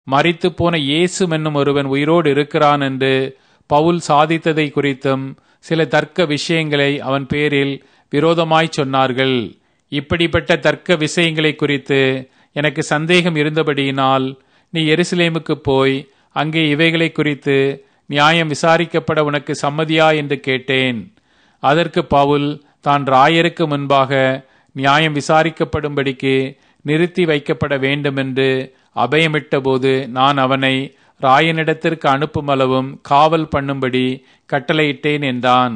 மரித்து போன இயேசு என்னும் ஒருவன் உயிரோடு இருக்கிறான் என்று பவுல் சாதித்ததை குறித்தும் சில தர்க்க விஷயங்களை அவன் பேரில் விரோதமாய் சொன்னார்கள் இப்படிப்பட்ட தர்க்க விஷயங்களை குறித்து எனக்கு சந்தேகம் இருந்தபடியினால் நீ எருசலேமுக்கு போய் அங்கே இவைகளை குறித்து நியாயம் விசாரிக்கப்பட உனக்கு சம்மதியா என்று கேட்டேன் அதற்கு பவுல் தான் ராயருக்கு முன்பாக நியாயம் விசாரிக்கப்படும்படிக்கு நிறுத்தி வைக்கப்பட வேண்டுமென்று அபயமிட்டபோது நான் அவனை ராயனிடத்திற்கு அனுப்புமளவும் காவல் பண்ணும்படி கட்டளையிட்டேன் என்றான்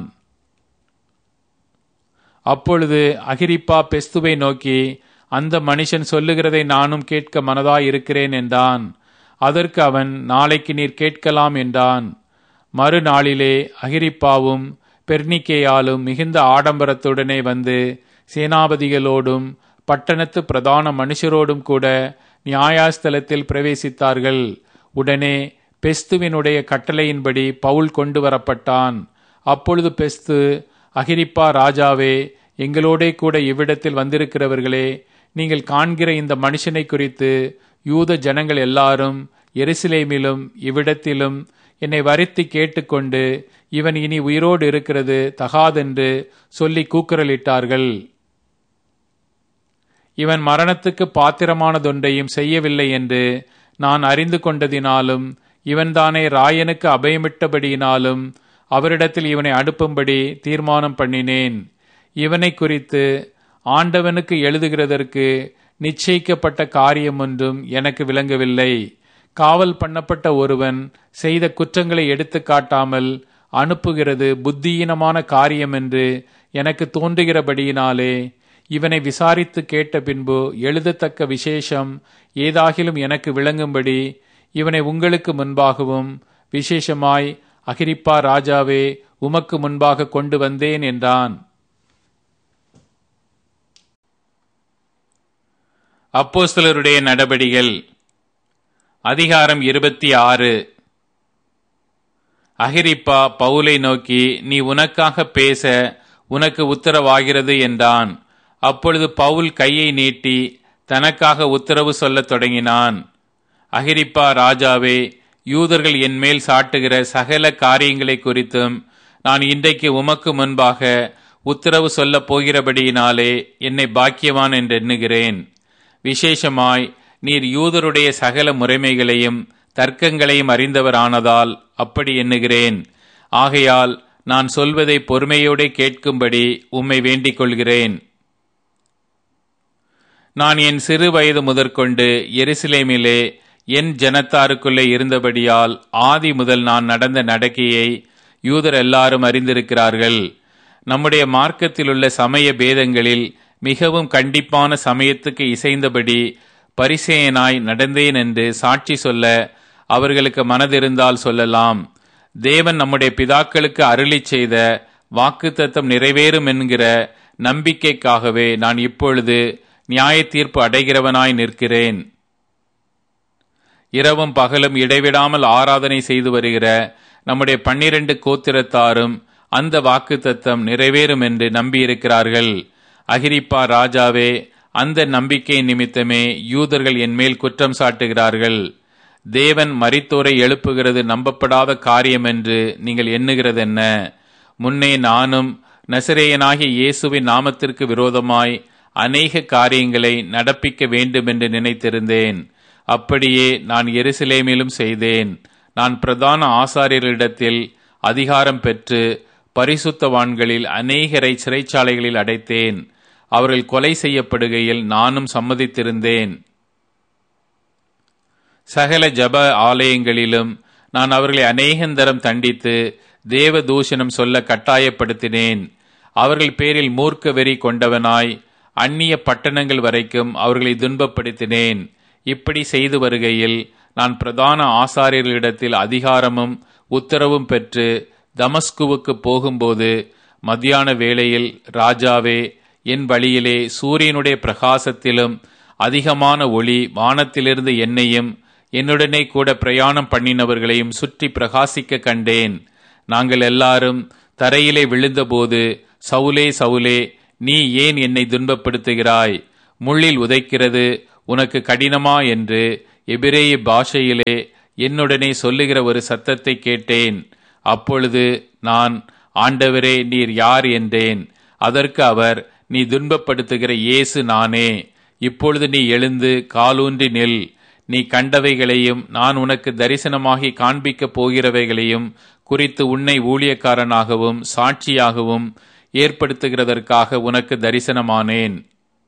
அப்பொழுது அகிரிப்பா பெஸ்துவை நோக்கி அந்த மனுஷன் சொல்லுகிறதை நானும் கேட்க மனதாய் இருக்கிறேன் என்றான் அதற்கு அவன் நாளைக்கு நீர் கேட்கலாம் என்றான் மறுநாளிலே அகிரிப்பாவும் பெர்னிக்கேயாலும் மிகுந்த ஆடம்பரத்துடனே வந்து சேனாபதிகளோடும் பட்டணத்து பிரதான மனுஷரோடும் கூட நியாயாஸ்தலத்தில் பிரவேசித்தார்கள் உடனே பெஸ்துவினுடைய கட்டளையின்படி பவுல் கொண்டு வரப்பட்டான் அப்பொழுது பெஸ்து அகிரிப்பா ராஜாவே எங்களோடே கூட இவ்விடத்தில் வந்திருக்கிறவர்களே நீங்கள் காண்கிற இந்த மனுஷனை குறித்து யூத ஜனங்கள் எல்லாரும் எருசலேமிலும் இவ்விடத்திலும் என்னை வருத்தி கேட்டுக்கொண்டு இவன் இனி உயிரோடு இருக்கிறது தகாதென்று சொல்லி கூக்குரலிட்டார்கள் இவன் மரணத்துக்கு பாத்திரமானதொன்றையும் செய்யவில்லை என்று நான் அறிந்து கொண்டதினாலும் இவன்தானே ராயனுக்கு அபயமிட்டபடியினாலும் அவரிடத்தில் இவனை அனுப்பும்படி தீர்மானம் பண்ணினேன் இவனை குறித்து ஆண்டவனுக்கு எழுதுகிறதற்கு நிச்சயிக்கப்பட்ட காரியம் ஒன்றும் எனக்கு விளங்கவில்லை காவல் பண்ணப்பட்ட ஒருவன் செய்த குற்றங்களை எடுத்து காட்டாமல் அனுப்புகிறது புத்தியீனமான காரியம் என்று எனக்கு தோன்றுகிறபடியினாலே இவனை விசாரித்து கேட்ட பின்பு எழுதத்தக்க விசேஷம் ஏதாகிலும் எனக்கு விளங்கும்படி இவனை உங்களுக்கு முன்பாகவும் விசேஷமாய் அகிரிப்பா ராஜாவே உமக்கு முன்பாக கொண்டு வந்தேன் என்றான் அப்போஸ்தலருடைய நடபடிகள் அதிகாரம் இருபத்தி ஆறு அகிரிப்பா பவுலை நோக்கி நீ உனக்காக பேச உனக்கு உத்தரவாகிறது என்றான் அப்பொழுது பவுல் கையை நீட்டி தனக்காக உத்தரவு சொல்லத் தொடங்கினான் அகிரிப்பா ராஜாவே யூதர்கள் என் மேல் சாட்டுகிற சகல காரியங்களை குறித்தும் நான் இன்றைக்கு உமக்கு முன்பாக உத்தரவு சொல்லப் போகிறபடியினாலே என்னை பாக்கியவான் என்று எண்ணுகிறேன் விசேஷமாய் நீர் யூதருடைய சகல முறைமைகளையும் தர்க்கங்களையும் அறிந்தவரானதால் அப்படி எண்ணுகிறேன் ஆகையால் நான் சொல்வதை பொறுமையோடு கேட்கும்படி உம்மை வேண்டிக் கொள்கிறேன் நான் என் சிறு வயது முதற்கொண்டு எருசலேமிலே என் ஜனத்தாருக்குள்ளே இருந்தபடியால் ஆதி முதல் நான் நடந்த நடக்கையை யூதர் எல்லாரும் அறிந்திருக்கிறார்கள் நம்முடைய மார்க்கத்திலுள்ள சமய பேதங்களில் மிகவும் கண்டிப்பான சமயத்துக்கு இசைந்தபடி பரிசேயனாய் நடந்தேன் என்று சாட்சி சொல்ல அவர்களுக்கு மனதிருந்தால் சொல்லலாம் தேவன் நம்முடைய பிதாக்களுக்கு அருளி செய்த வாக்குத்தத்தம் நிறைவேறும் என்கிற நம்பிக்கைக்காகவே நான் இப்பொழுது நியாய தீர்ப்பு அடைகிறவனாய் நிற்கிறேன் இரவும் பகலும் இடைவிடாமல் ஆராதனை செய்து வருகிற நம்முடைய பன்னிரண்டு கோத்திரத்தாரும் அந்த வாக்குத்தத்தம் நிறைவேறும் என்று நம்பியிருக்கிறார்கள் அகிரிப்பா ராஜாவே அந்த நம்பிக்கை நிமித்தமே யூதர்கள் என் மேல் குற்றம் சாட்டுகிறார்கள் தேவன் மரித்தோரை எழுப்புகிறது நம்பப்படாத காரியம் என்று நீங்கள் எண்ணுகிறது என்ன முன்னே நானும் நசிரேயனாகிய இயேசுவின் நாமத்திற்கு விரோதமாய் அநேக காரியங்களை நடப்பிக்க வேண்டும் என்று நினைத்திருந்தேன் அப்படியே நான் எருசலேமிலும் செய்தேன் நான் பிரதான ஆசாரியர்களிடத்தில் அதிகாரம் பெற்று பரிசுத்தவான்களில் அநேகரை சிறைச்சாலைகளில் அடைத்தேன் அவர்கள் கொலை செய்யப்படுகையில் நானும் சம்மதித்திருந்தேன் சகல ஜப ஆலயங்களிலும் நான் அவர்களை அநேகந்தரம் தண்டித்து தேவ தூஷணம் சொல்ல கட்டாயப்படுத்தினேன் அவர்கள் பேரில் மூர்க்க வெறி கொண்டவனாய் அந்நிய பட்டணங்கள் வரைக்கும் அவர்களை துன்பப்படுத்தினேன் இப்படி செய்து வருகையில் நான் பிரதான ஆசாரியர்களிடத்தில் அதிகாரமும் உத்தரவும் பெற்று தமஸ்குவுக்கு போகும்போது மத்தியான வேளையில் ராஜாவே என் வழியிலே சூரியனுடைய பிரகாசத்திலும் அதிகமான ஒளி வானத்திலிருந்து என்னையும் என்னுடனே கூட பிரயாணம் பண்ணினவர்களையும் சுற்றி பிரகாசிக்க கண்டேன் நாங்கள் எல்லாரும் தரையிலே விழுந்தபோது சவுலே சவுலே நீ ஏன் என்னை துன்பப்படுத்துகிறாய் முள்ளில் உதைக்கிறது உனக்கு கடினமா என்று எபிரேய பாஷையிலே என்னுடனே சொல்லுகிற ஒரு சத்தத்தை கேட்டேன் அப்பொழுது நான் ஆண்டவரே நீர் யார் என்றேன் அதற்கு அவர் நீ துன்பப்படுத்துகிற இயேசு நானே இப்பொழுது நீ எழுந்து காலூன்றி நில் நீ கண்டவைகளையும் நான் உனக்கு தரிசனமாகி காண்பிக்கப் போகிறவைகளையும் குறித்து உன்னை ஊழியக்காரனாகவும் சாட்சியாகவும் ஏற்படுத்துகிறதற்காக உனக்கு தரிசனமானேன்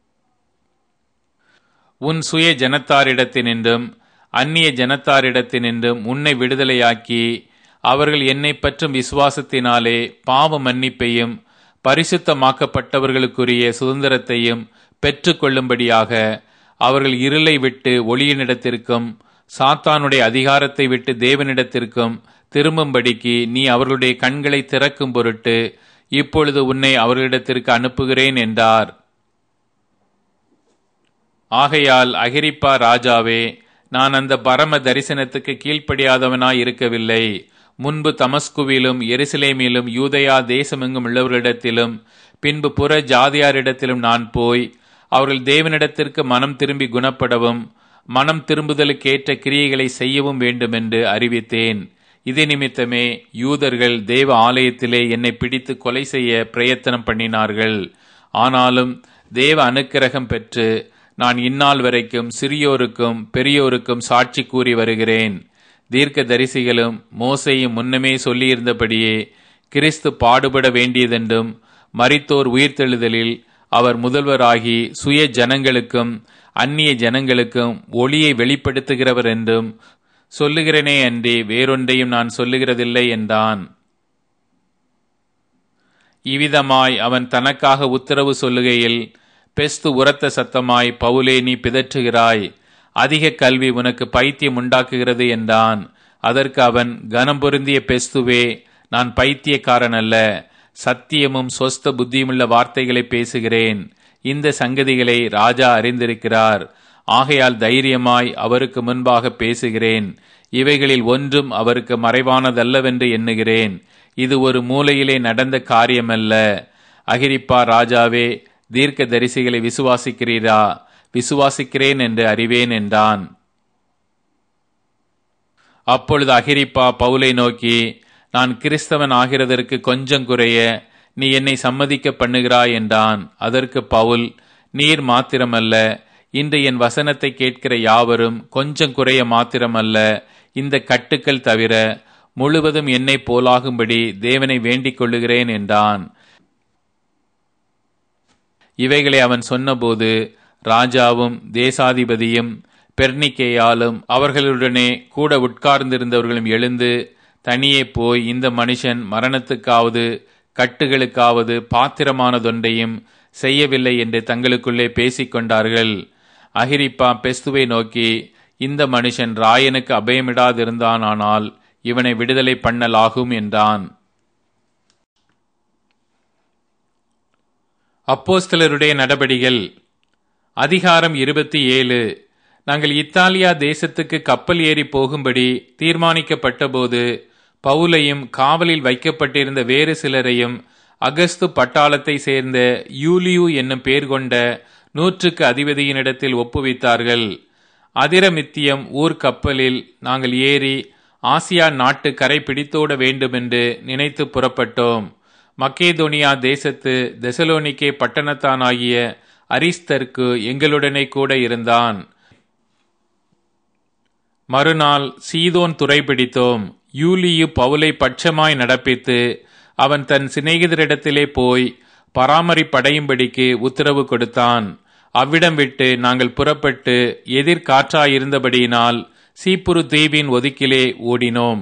உன் சுய ஜனத்தாரிடத்தினின்றும் அந்நிய ஜனத்தாரிடத்தினின்றும் உன்னை விடுதலையாக்கி அவர்கள் என்னை பற்றும் விசுவாசத்தினாலே பாவ மன்னிப்பையும் பரிசுத்தமாக்கப்பட்டவர்களுக்குரிய சுதந்திரத்தையும் பெற்றுக்கொள்ளும்படியாக அவர்கள் இருளை விட்டு ஒளியினிடத்திற்கும் சாத்தானுடைய அதிகாரத்தை விட்டு தேவனிடத்திற்கும் திரும்பும்படிக்கு நீ அவர்களுடைய கண்களை திறக்கும் பொருட்டு இப்பொழுது உன்னை அவர்களிடத்திற்கு அனுப்புகிறேன் என்றார் ஆகையால் அகிரிப்பா ராஜாவே நான் அந்த பரம தரிசனத்துக்கு கீழ்ப்படியாதவனாய் இருக்கவில்லை முன்பு தமஸ்குவிலும் எருசலேமிலும் யூதயா தேசமெங்கும் உள்ளவர்களிடத்திலும் பின்பு புற ஜாதியாரிடத்திலும் நான் போய் அவர்கள் தேவனிடத்திற்கு மனம் திரும்பி குணப்படவும் மனம் திரும்புதலுக்கேற்ற கிரியைகளை செய்யவும் வேண்டுமென்று அறிவித்தேன் இது நிமித்தமே யூதர்கள் தேவ ஆலயத்திலே என்னை பிடித்து கொலை செய்ய பிரயத்தனம் பண்ணினார்கள் ஆனாலும் தேவ அனுக்கிரகம் பெற்று நான் இந்நாள் வரைக்கும் சிறியோருக்கும் பெரியோருக்கும் சாட்சி கூறி வருகிறேன் தீர்க்க தரிசிகளும் மோசையும் முன்னமே சொல்லியிருந்தபடியே கிறிஸ்து பாடுபட வேண்டியதென்றும் மரித்தோர் உயிர்த்தெழுதலில் அவர் முதல்வராகி சுய ஜனங்களுக்கும் அந்நிய ஜனங்களுக்கும் ஒளியை வெளிப்படுத்துகிறவர் என்றும் சொல்லுகிறேனே அன்றி வேறொன்றையும் நான் சொல்லுகிறதில்லை என்றான் இவ்விதமாய் அவன் தனக்காக உத்தரவு சொல்லுகையில் பெஸ்து உரத்த சத்தமாய் பவுலே நீ பிதற்றுகிறாய் அதிக கல்வி உனக்கு பைத்தியம் உண்டாக்குகிறது என்றான் அதற்கு அவன் கனம் பொருந்திய பெஸ்துவே நான் பைத்தியக்காரன் அல்ல சத்தியமும் சொஸ்த புத்தியுமுள்ள வார்த்தைகளை பேசுகிறேன் இந்த சங்கதிகளை ராஜா அறிந்திருக்கிறார் ஆகையால் தைரியமாய் அவருக்கு முன்பாக பேசுகிறேன் இவைகளில் ஒன்றும் அவருக்கு மறைவானதல்லவென்று எண்ணுகிறேன் இது ஒரு மூலையிலே நடந்த காரியமல்ல அகிரிப்பா ராஜாவே தீர்க்க தரிசிகளை விசுவாசிக்கிறீரா விசுவாசிக்கிறேன் என்று அறிவேன் என்றான் அப்பொழுது அகிரிப்பா பவுலை நோக்கி நான் கிறிஸ்தவன் ஆகிறதற்கு கொஞ்சம் குறைய நீ என்னை சம்மதிக்க பண்ணுகிறாய் என்றான் அதற்கு பவுல் நீர் மாத்திரமல்ல இன்று என் வசனத்தை கேட்கிற யாவரும் கொஞ்சம் குறைய மாத்திரமல்ல இந்த கட்டுக்கள் தவிர முழுவதும் என்னை போலாகும்படி தேவனை வேண்டிக் கொள்ளுகிறேன் என்றான் இவைகளை அவன் சொன்னபோது ராஜாவும் தேசாதிபதியும் பெர்னிக்கேயாலும் அவர்களுடனே கூட உட்கார்ந்திருந்தவர்களும் எழுந்து தனியே போய் இந்த மனுஷன் மரணத்துக்காவது கட்டுகளுக்காவது பாத்திரமானதொன்றையும் செய்யவில்லை என்று தங்களுக்குள்ளே பேசிக்கொண்டார்கள் அகிரிப்பா பெஸ்துவை நோக்கி இந்த மனுஷன் ராயனுக்கு அபயமிடாதிருந்தானால் இவனை விடுதலை பண்ணலாகும் என்றான் அப்போஸ்தலருடைய நடபடிகள் அதிகாரம் இருபத்தி ஏழு நாங்கள் இத்தாலியா தேசத்துக்கு கப்பல் ஏறி போகும்படி தீர்மானிக்கப்பட்டபோது பவுலையும் காவலில் வைக்கப்பட்டிருந்த வேறு சிலரையும் அகஸ்து பட்டாளத்தை சேர்ந்த யூலியு என்னும் பேர் கொண்ட நூற்றுக்கு அதிபதியினிடத்தில் ஒப்புவித்தார்கள் அதிரமித்தியம் ஊர் கப்பலில் நாங்கள் ஏறி ஆசியா நாட்டு கரை பிடித்தோட வேண்டுமென்று நினைத்து புறப்பட்டோம் மக்கேதோனியா தேசத்து தெசலோனிக்கே பட்டணத்தானாகிய அரிஸ்தர்க்கு எங்களுடனே கூட இருந்தான் மறுநாள் சீதோன் துறை பிடித்தோம் யூலியு பவுலை பட்சமாய் நடப்பித்து அவன் தன் சிநேகிதரிடத்திலே போய் பராமரிப்படையும்படிக்கு உத்தரவு கொடுத்தான் அவ்விடம் விட்டு நாங்கள் புறப்பட்டு எதிர்காற்றாயிருந்தபடியினால் சீப்புரு தீவின் ஒதுக்கிலே ஓடினோம்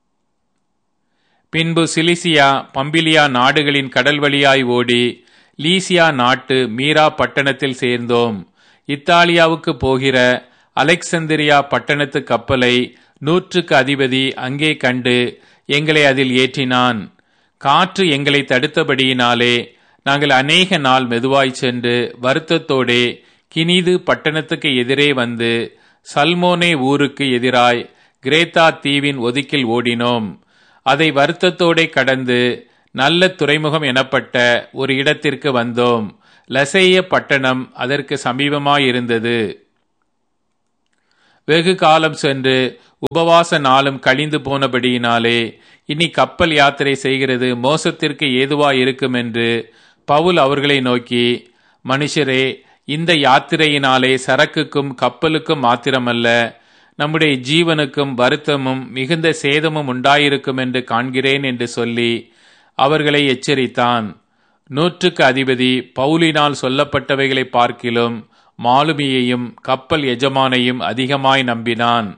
பின்பு சிலிசியா பம்பிலியா நாடுகளின் கடல் வழியாய் ஓடி லீசியா நாட்டு மீரா பட்டணத்தில் சேர்ந்தோம் இத்தாலியாவுக்கு போகிற அலெக்சந்திரியா பட்டணத்து கப்பலை நூற்றுக்கு அதிபதி அங்கே கண்டு எங்களை அதில் ஏற்றினான் காற்று எங்களை தடுத்தபடியினாலே நாங்கள் அநேக நாள் மெதுவாய் சென்று வருத்தத்தோடே கினிது பட்டணத்துக்கு எதிரே வந்து சல்மோனே ஊருக்கு எதிராய் கிரேத்தா தீவின் ஒதுக்கில் ஓடினோம் அதை வருத்தத்தோடே கடந்து நல்ல துறைமுகம் எனப்பட்ட ஒரு இடத்திற்கு வந்தோம் லசைய பட்டணம் அதற்கு சமீபமாயிருந்தது வெகு காலம் சென்று உபவாச நாளும் கழிந்து போனபடியினாலே இனி கப்பல் யாத்திரை செய்கிறது மோசத்திற்கு ஏதுவாய் இருக்கும் என்று பவுல் அவர்களை நோக்கி மனுஷரே இந்த யாத்திரையினாலே சரக்குக்கும் கப்பலுக்கும் மாத்திரமல்ல நம்முடைய ஜீவனுக்கும் வருத்தமும் மிகுந்த சேதமும் உண்டாயிருக்கும் என்று காண்கிறேன் என்று சொல்லி அவர்களை எச்சரித்தான் நூற்றுக்கு அதிபதி பவுலினால் சொல்லப்பட்டவைகளை பார்க்கிலும் மாலுமியையும் கப்பல் எஜமானையும் அதிகமாய் நம்பினான்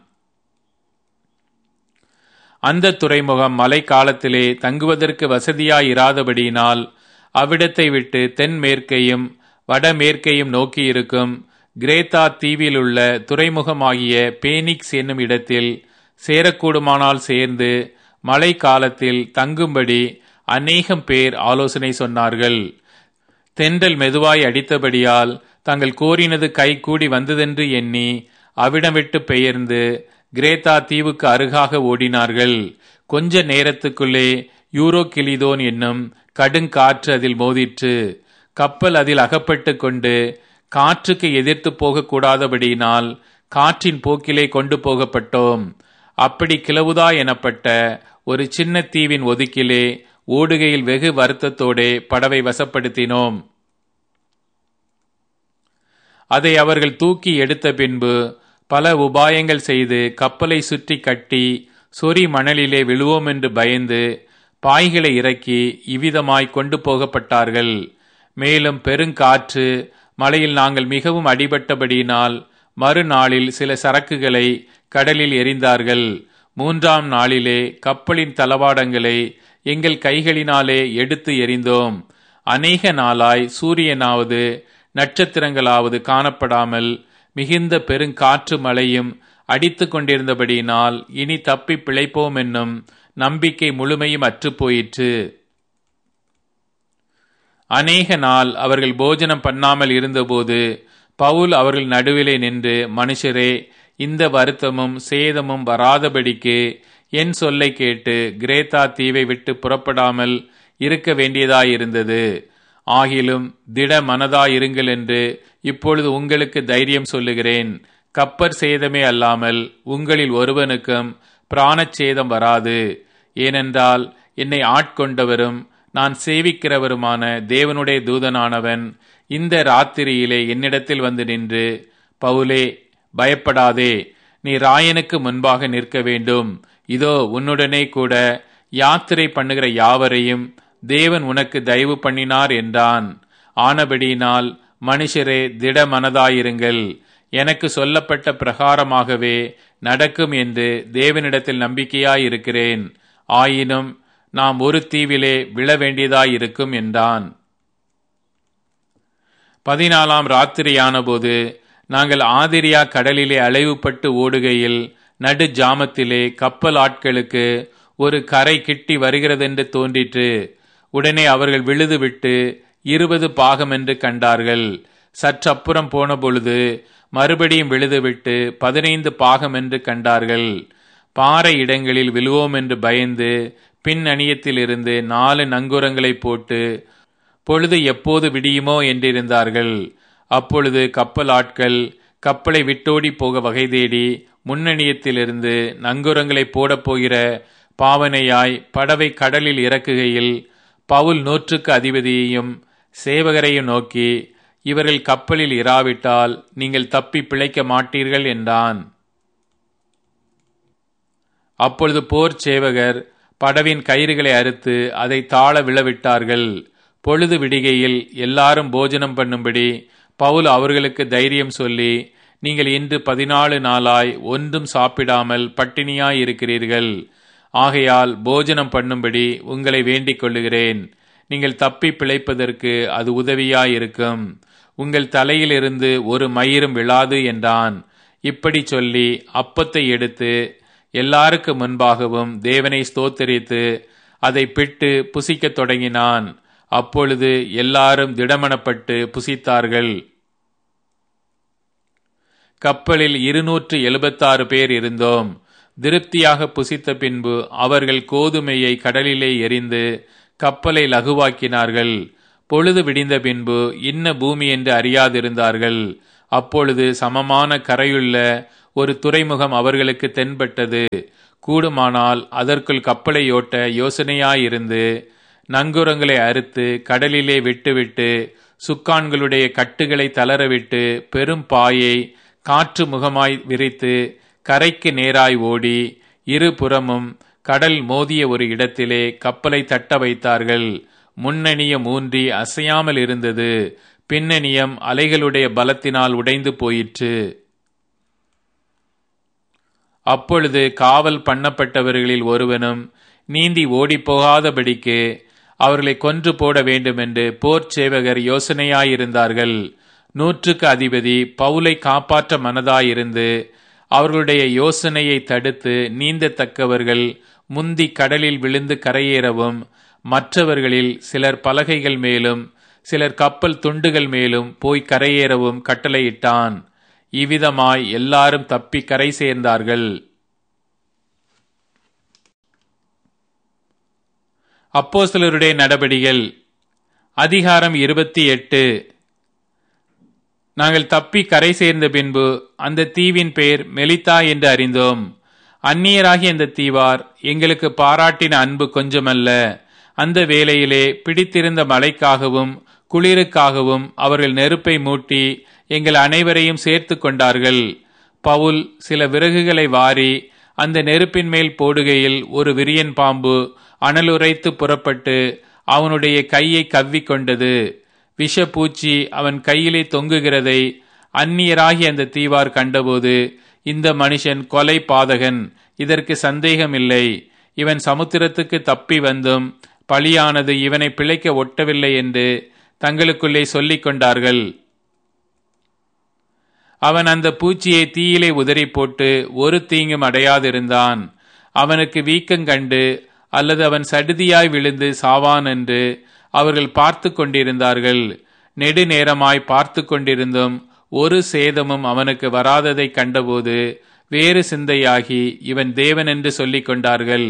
அந்த துறைமுகம் மழை காலத்திலே தங்குவதற்கு வசதியாயிராதபடியினால் அவ்விடத்தை விட்டு தென்மேற்கையும் வடமேற்கையும் நோக்கியிருக்கும் கிரேத்தா தீவிலுள்ள துறைமுகமாகிய பேனிக்ஸ் என்னும் இடத்தில் சேரக்கூடுமானால் சேர்ந்து மழை காலத்தில் தங்கும்படி அநேகம் பேர் ஆலோசனை சொன்னார்கள் தென்றல் மெதுவாய் அடித்தபடியால் தாங்கள் கோரினது கை கூடி வந்ததென்று எண்ணி அவிடம் விட்டு பெயர்ந்து கிரேத்தா தீவுக்கு அருகாக ஓடினார்கள் கொஞ்ச நேரத்துக்குள்ளே யூரோ கிளிதோன் என்னும் கடுங்காற்று அதில் மோதிற்று கப்பல் அதில் அகப்பட்டு கொண்டு காற்றுக்கு எதிர்த்து போகக்கூடாதபடியினால் காற்றின் போக்கிலே கொண்டு போகப்பட்டோம் அப்படி கிளவுதா எனப்பட்ட ஒரு சின்ன தீவின் ஒதுக்கிலே ஓடுகையில் வெகு வருத்தத்தோடே படவை வசப்படுத்தினோம் அதை அவர்கள் தூக்கி எடுத்த பின்பு பல உபாயங்கள் செய்து கப்பலை சுற்றி கட்டி சொறி மணலிலே விழுவோம் என்று பயந்து பாய்களை இறக்கி இவ்விதமாய் கொண்டு போகப்பட்டார்கள் மேலும் பெருங்காற்று மழையில் நாங்கள் மிகவும் அடிபட்டபடியினால் மறுநாளில் சில சரக்குகளை கடலில் எறிந்தார்கள் மூன்றாம் நாளிலே கப்பலின் தளவாடங்களை எங்கள் கைகளினாலே எடுத்து எறிந்தோம் அநேக நாளாய் சூரியனாவது நட்சத்திரங்களாவது காணப்படாமல் மிகுந்த பெருங்காற்று மழையும் அடித்து கொண்டிருந்தபடியினால் இனி தப்பி பிழைப்போம் என்னும் நம்பிக்கை முழுமையும் அற்றுப்போயிற்று அநேக நாள் அவர்கள் போஜனம் பண்ணாமல் இருந்தபோது பவுல் அவர்கள் நடுவிலே நின்று மனுஷரே இந்த வருத்தமும் சேதமும் வராதபடிக்கு என் சொல்லை கேட்டு கிரேத்தா தீவை விட்டு புறப்படாமல் இருக்க வேண்டியதாயிருந்தது ஆகிலும் திட மனதாயிருங்கள் என்று இப்பொழுது உங்களுக்கு தைரியம் சொல்லுகிறேன் கப்பர் சேதமே அல்லாமல் உங்களில் ஒருவனுக்கும் பிராணச்சேதம் வராது ஏனென்றால் என்னை ஆட்கொண்டவரும் நான் சேவிக்கிறவருமான தேவனுடைய தூதனானவன் இந்த ராத்திரியிலே என்னிடத்தில் வந்து நின்று பவுலே பயப்படாதே நீ ராயனுக்கு முன்பாக நிற்க வேண்டும் இதோ உன்னுடனே கூட யாத்திரை பண்ணுகிற யாவரையும் தேவன் உனக்கு தயவு பண்ணினார் என்றான் ஆனபடியினால் மனுஷரே திட மனதாயிருங்கள் எனக்கு சொல்லப்பட்ட பிரகாரமாகவே நடக்கும் என்று தேவனிடத்தில் நம்பிக்கையாயிருக்கிறேன் ஆயினும் நாம் ஒரு தீவிலே விழ வேண்டியதாயிருக்கும் என்றான் பதினாலாம் ராத்திரியானபோது நாங்கள் ஆதிரியா கடலிலே அலைவுபட்டு ஓடுகையில் நடு ஜாமத்திலே கப்பல் ஆட்களுக்கு ஒரு கரை கிட்டி வருகிறதென்று தோன்றிற்று உடனே அவர்கள் விழுது விட்டு இருபது பாகம் என்று கண்டார்கள் சற்றப்புறம் போன பொழுது மறுபடியும் விழுதுவிட்டு பதினைந்து பாகம் என்று கண்டார்கள் பாறை இடங்களில் விழுவோம் என்று பயந்து பின் அணியத்திலிருந்து நாலு நங்குரங்களை போட்டு பொழுது எப்போது விடியுமோ என்றிருந்தார்கள் அப்பொழுது கப்பல் ஆட்கள் கப்பலை விட்டோடி போக வகை தேடி முன்னணியத்திலிருந்து நங்குரங்களை போடப் போகிற பாவனையாய் படவை கடலில் இறக்குகையில் பவுல் நூற்றுக்கு அதிபதியையும் சேவகரையும் நோக்கி இவர்கள் கப்பலில் இராவிட்டால் நீங்கள் தப்பி பிழைக்க மாட்டீர்கள் என்றான் அப்பொழுது போர் சேவகர் படவின் கயிறுகளை அறுத்து அதை தாழ விழவிட்டார்கள் பொழுது விடிகையில் எல்லாரும் போஜனம் பண்ணும்படி பவுல் அவர்களுக்கு தைரியம் சொல்லி நீங்கள் இன்று பதினாலு நாளாய் ஒன்றும் சாப்பிடாமல் பட்டினியாய் இருக்கிறீர்கள் ஆகையால் போஜனம் பண்ணும்படி உங்களை வேண்டிக் கொள்ளுகிறேன் நீங்கள் தப்பி பிழைப்பதற்கு அது உதவியாயிருக்கும் உங்கள் தலையிலிருந்து ஒரு மயிரும் விழாது என்றான் இப்படி சொல்லி அப்பத்தை எடுத்து எல்லாருக்கு முன்பாகவும் தேவனை ஸ்தோத்தரித்து அதை பிட்டு புசிக்கத் தொடங்கினான் அப்பொழுது எல்லாரும் திடமனப்பட்டு புசித்தார்கள் கப்பலில் இருநூற்று எழுபத்தாறு பேர் இருந்தோம் திருப்தியாக புசித்த பின்பு அவர்கள் கோதுமையை கடலிலே எரிந்து கப்பலை லகுவாக்கினார்கள் பொழுது விடிந்த பின்பு இன்ன பூமி என்று அறியாதிருந்தார்கள் அப்பொழுது சமமான கரையுள்ள ஒரு துறைமுகம் அவர்களுக்கு தென்பட்டது கூடுமானால் அதற்குள் கப்பலை ஓட்ட யோசனையாயிருந்து நங்குரங்களை அறுத்து கடலிலே விட்டுவிட்டு சுக்கான்களுடைய கட்டுகளை தளரவிட்டு பெரும் பாயை காற்று முகமாய் விரித்து கரைக்கு நேராய் ஓடி இருபுறமும் கடல் மோதிய ஒரு இடத்திலே கப்பலை தட்ட வைத்தார்கள் முன்னணியம் ஊன்றி அசையாமல் இருந்தது பின்னணியம் அலைகளுடைய பலத்தினால் உடைந்து போயிற்று அப்பொழுது காவல் பண்ணப்பட்டவர்களில் ஒருவனும் நீந்தி ஓடிப்போகாதபடிக்கு அவர்களை கொன்று போட வேண்டுமென்று போர்ச் சேவகர் யோசனையாயிருந்தார்கள் நூற்றுக்கு அதிபதி பவுலை காப்பாற்ற மனதாயிருந்து அவர்களுடைய யோசனையை தடுத்து நீந்தத்தக்கவர்கள் முந்தி கடலில் விழுந்து கரையேறவும் மற்றவர்களில் சிலர் பலகைகள் மேலும் சிலர் கப்பல் துண்டுகள் மேலும் போய் கரையேறவும் கட்டளையிட்டான் இவ்விதமாய் எல்லாரும் தப்பி கரை சேர்ந்தார்கள் அப்போஸ்தலருடைய நடபடிகள் அதிகாரம் இருபத்தி எட்டு நாங்கள் தப்பி கரை சேர்ந்த பின்பு அந்த தீவின் பெயர் மெலித்தா என்று அறிந்தோம் அந்நியராகிய அந்த தீவார் எங்களுக்கு பாராட்டின அன்பு கொஞ்சமல்ல அந்த வேளையிலே பிடித்திருந்த மழைக்காகவும் குளிருக்காகவும் அவர்கள் நெருப்பை மூட்டி எங்கள் அனைவரையும் சேர்த்து கொண்டார்கள் பவுல் சில விறகுகளை வாரி அந்த நெருப்பின் மேல் போடுகையில் ஒரு விரியன் பாம்பு அனலுரைத்து புறப்பட்டு அவனுடைய கையை கவ்விக்கொண்டது விஷப்பூச்சி அவன் கையிலே தொங்குகிறதை அந்நியராகி அந்த தீவார் கண்டபோது இந்த மனுஷன் கொலை பாதகன் இதற்கு சந்தேகமில்லை இவன் சமுத்திரத்துக்கு தப்பி வந்தும் பழியானது இவனை பிழைக்க ஒட்டவில்லை என்று தங்களுக்குள்ளே சொல்லிக் கொண்டார்கள் அவன் அந்த பூச்சியை தீயிலே உதறி போட்டு ஒரு தீங்கும் அடையாதிருந்தான் அவனுக்கு வீக்கங்கண்டு அல்லது அவன் சடுதியாய் விழுந்து சாவான் என்று அவர்கள் பார்த்து கொண்டிருந்தார்கள் நெடுநேரமாய் பார்த்து கொண்டிருந்தும் ஒரு சேதமும் அவனுக்கு வராததை கண்டபோது வேறு சிந்தையாகி இவன் தேவன் என்று சொல்லிக் கொண்டார்கள்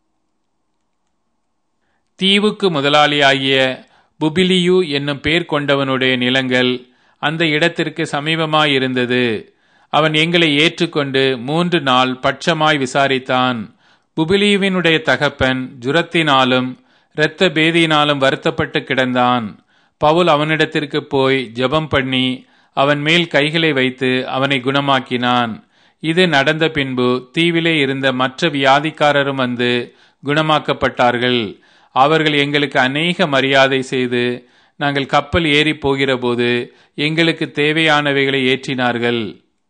தீவுக்கு முதலாளியாகிய புபிலியு என்னும் பேர் கொண்டவனுடைய நிலங்கள் அந்த இடத்திற்கு சமீபமாயிருந்தது அவன் எங்களை ஏற்றுக்கொண்டு மூன்று நாள் பட்சமாய் விசாரித்தான் புபிலியுவினுடைய தகப்பன் ஜுரத்தினாலும் இரத்த பேதியினாலும் வருத்தப்பட்டு கிடந்தான் பவுல் அவனிடத்திற்கு போய் ஜெபம் பண்ணி அவன் மேல் கைகளை வைத்து அவனை குணமாக்கினான் இது நடந்த பின்பு தீவிலே இருந்த மற்ற வியாதிக்காரரும் வந்து குணமாக்கப்பட்டார்கள் அவர்கள் எங்களுக்கு அநேக மரியாதை செய்து நாங்கள் கப்பல் ஏறி போகிறபோது எங்களுக்கு தேவையானவைகளை ஏற்றினார்கள்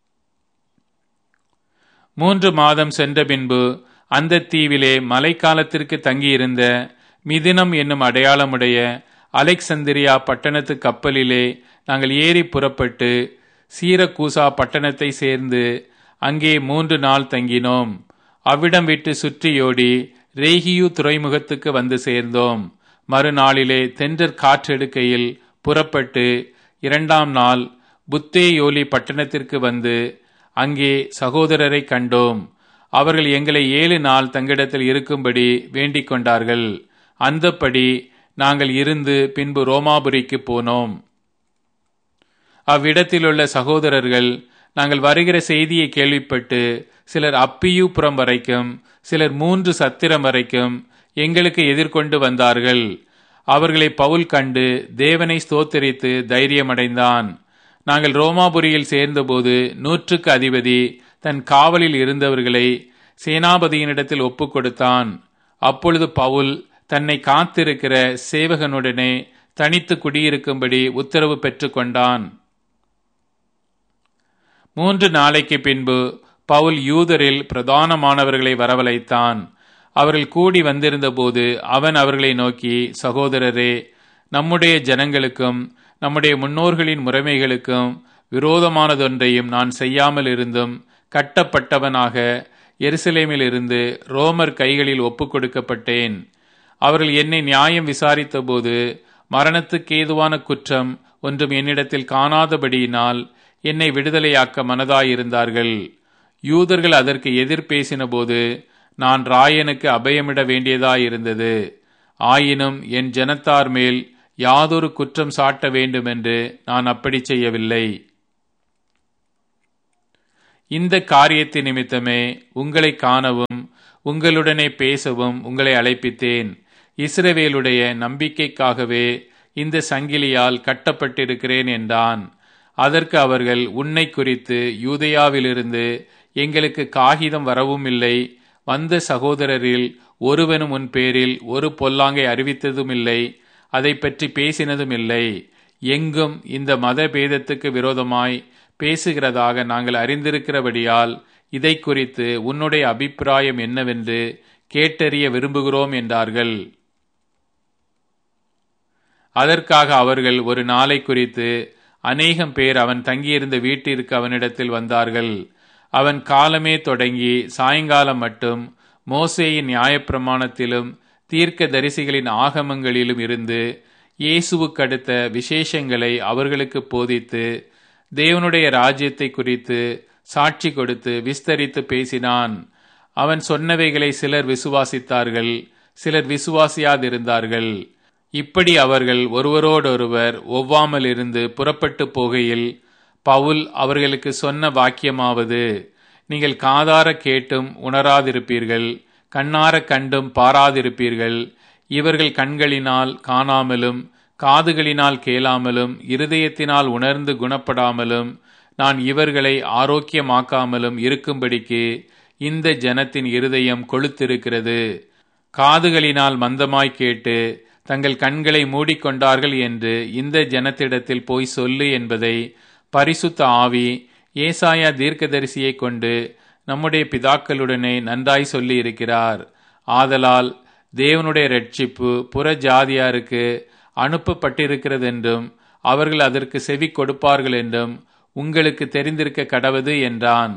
மூன்று மாதம் சென்ற பின்பு அந்த தீவிலே மழைக்காலத்திற்கு தங்கியிருந்த மிதினம் என்னும் அடையாளமுடைய அலெக்சந்திரியா பட்டணத்து கப்பலிலே நாங்கள் ஏறி புறப்பட்டு சீரக்கூசா பட்டணத்தை சேர்ந்து அங்கே மூன்று நாள் தங்கினோம் அவ்விடம் விட்டு சுற்றியோடி ரேகியு துறைமுகத்துக்கு வந்து சேர்ந்தோம் மறுநாளிலே தென்றற் காற்றெடுக்கையில் புறப்பட்டு இரண்டாம் நாள் புத்தேயோலி பட்டணத்திற்கு வந்து அங்கே சகோதரரை கண்டோம் அவர்கள் எங்களை ஏழு நாள் தங்கிடத்தில் இருக்கும்படி வேண்டிக் கொண்டார்கள் அந்தப்படி நாங்கள் இருந்து பின்பு ரோமாபுரிக்கு போனோம் அவ்விடத்திலுள்ள சகோதரர்கள் நாங்கள் வருகிற செய்தியை கேள்விப்பட்டு சிலர் அப்பியூபுரம் வரைக்கும் சிலர் மூன்று சத்திரம் வரைக்கும் எங்களுக்கு எதிர்கொண்டு வந்தார்கள் அவர்களை பவுல் கண்டு தேவனை ஸ்தோத்தரித்து தைரியமடைந்தான் நாங்கள் ரோமாபுரியில் சேர்ந்தபோது நூற்றுக்கு அதிபதி தன் காவலில் இருந்தவர்களை சேனாபதியினிடத்தில் ஒப்புக் கொடுத்தான் அப்பொழுது பவுல் தன்னை காத்திருக்கிற சேவகனுடனே தனித்து குடியிருக்கும்படி உத்தரவு பெற்றுக்கொண்டான் மூன்று நாளைக்கு பின்பு பவுல் யூதரில் பிரதானமானவர்களை வரவழைத்தான் அவர்கள் கூடி வந்திருந்தபோது அவன் அவர்களை நோக்கி சகோதரரே நம்முடைய ஜனங்களுக்கும் நம்முடைய முன்னோர்களின் முறைமைகளுக்கும் விரோதமானதொன்றையும் நான் செய்யாமல் இருந்தும் கட்டப்பட்டவனாக எருசலேமில் இருந்து ரோமர் கைகளில் ஒப்புக் கொடுக்கப்பட்டேன் அவர்கள் என்னை நியாயம் விசாரித்தபோது மரணத்துக்கு ஏதுவான குற்றம் ஒன்றும் என்னிடத்தில் காணாதபடியினால் என்னை விடுதலையாக்க மனதாயிருந்தார்கள் யூதர்கள் அதற்கு எதிர் பேசினபோது நான் ராயனுக்கு அபயமிட வேண்டியதாயிருந்தது ஆயினும் என் ஜனத்தார் மேல் யாதொரு குற்றம் சாட்ட வேண்டுமென்று நான் அப்படி செய்யவில்லை இந்த காரியத்தின் நிமித்தமே உங்களை காணவும் உங்களுடனே பேசவும் உங்களை அழைப்பித்தேன் இஸ்ரவேலுடைய நம்பிக்கைக்காகவே இந்த சங்கிலியால் கட்டப்பட்டிருக்கிறேன் என்றான் அதற்கு அவர்கள் உன்னை குறித்து யூதயாவிலிருந்து எங்களுக்கு காகிதம் வரவும் இல்லை வந்த சகோதரரில் ஒருவனும் உன் பேரில் ஒரு பொல்லாங்கை அறிவித்ததும் இல்லை அதை பற்றி பேசினதும் இல்லை எங்கும் இந்த மத பேதத்துக்கு விரோதமாய் பேசுகிறதாக நாங்கள் அறிந்திருக்கிறபடியால் இதை குறித்து உன்னுடைய அபிப்பிராயம் என்னவென்று கேட்டறிய விரும்புகிறோம் என்றார்கள் அதற்காக அவர்கள் ஒரு நாளை குறித்து அநேகம் பேர் அவன் தங்கியிருந்த வீட்டிற்கு அவனிடத்தில் வந்தார்கள் அவன் காலமே தொடங்கி சாயங்காலம் மட்டும் மோசேயின் நியாயப்பிரமாணத்திலும் தீர்க்க தரிசிகளின் ஆகமங்களிலும் இருந்து இயேசுவுக்கடுத்த விசேஷங்களை அவர்களுக்கு போதித்து தேவனுடைய ராஜ்யத்தை குறித்து சாட்சி கொடுத்து விஸ்தரித்து பேசினான் அவன் சொன்னவைகளை சிலர் விசுவாசித்தார்கள் சிலர் விசுவாசியாதிருந்தார்கள் இப்படி அவர்கள் ஒருவரோடொருவர் ஒவ்வாமல் இருந்து புறப்பட்டு போகையில் பவுல் அவர்களுக்கு சொன்ன வாக்கியமாவது நீங்கள் காதார கேட்டும் உணராதிருப்பீர்கள் கண்ணார கண்டும் பாராதிருப்பீர்கள் இவர்கள் கண்களினால் காணாமலும் காதுகளினால் கேளாமலும் இருதயத்தினால் உணர்ந்து குணப்படாமலும் நான் இவர்களை ஆரோக்கியமாக்காமலும் இருக்கும்படிக்கு இந்த ஜனத்தின் இருதயம் கொளுத்திருக்கிறது காதுகளினால் மந்தமாய் கேட்டு தங்கள் கண்களை மூடிக்கொண்டார்கள் என்று இந்த ஜனத்திடத்தில் போய் சொல்லு என்பதை பரிசுத்த ஆவி ஏசாயா தீர்க்கதரிசியை கொண்டு நம்முடைய பிதாக்களுடனே நன்றாய் சொல்லி இருக்கிறார் ஆதலால் தேவனுடைய ரட்சிப்பு புற ஜாதியாருக்கு அனுப்பப்பட்டிருக்கிறது என்றும் அவர்கள் அதற்கு செவி கொடுப்பார்கள் என்றும் உங்களுக்கு தெரிந்திருக்க கடவது என்றான்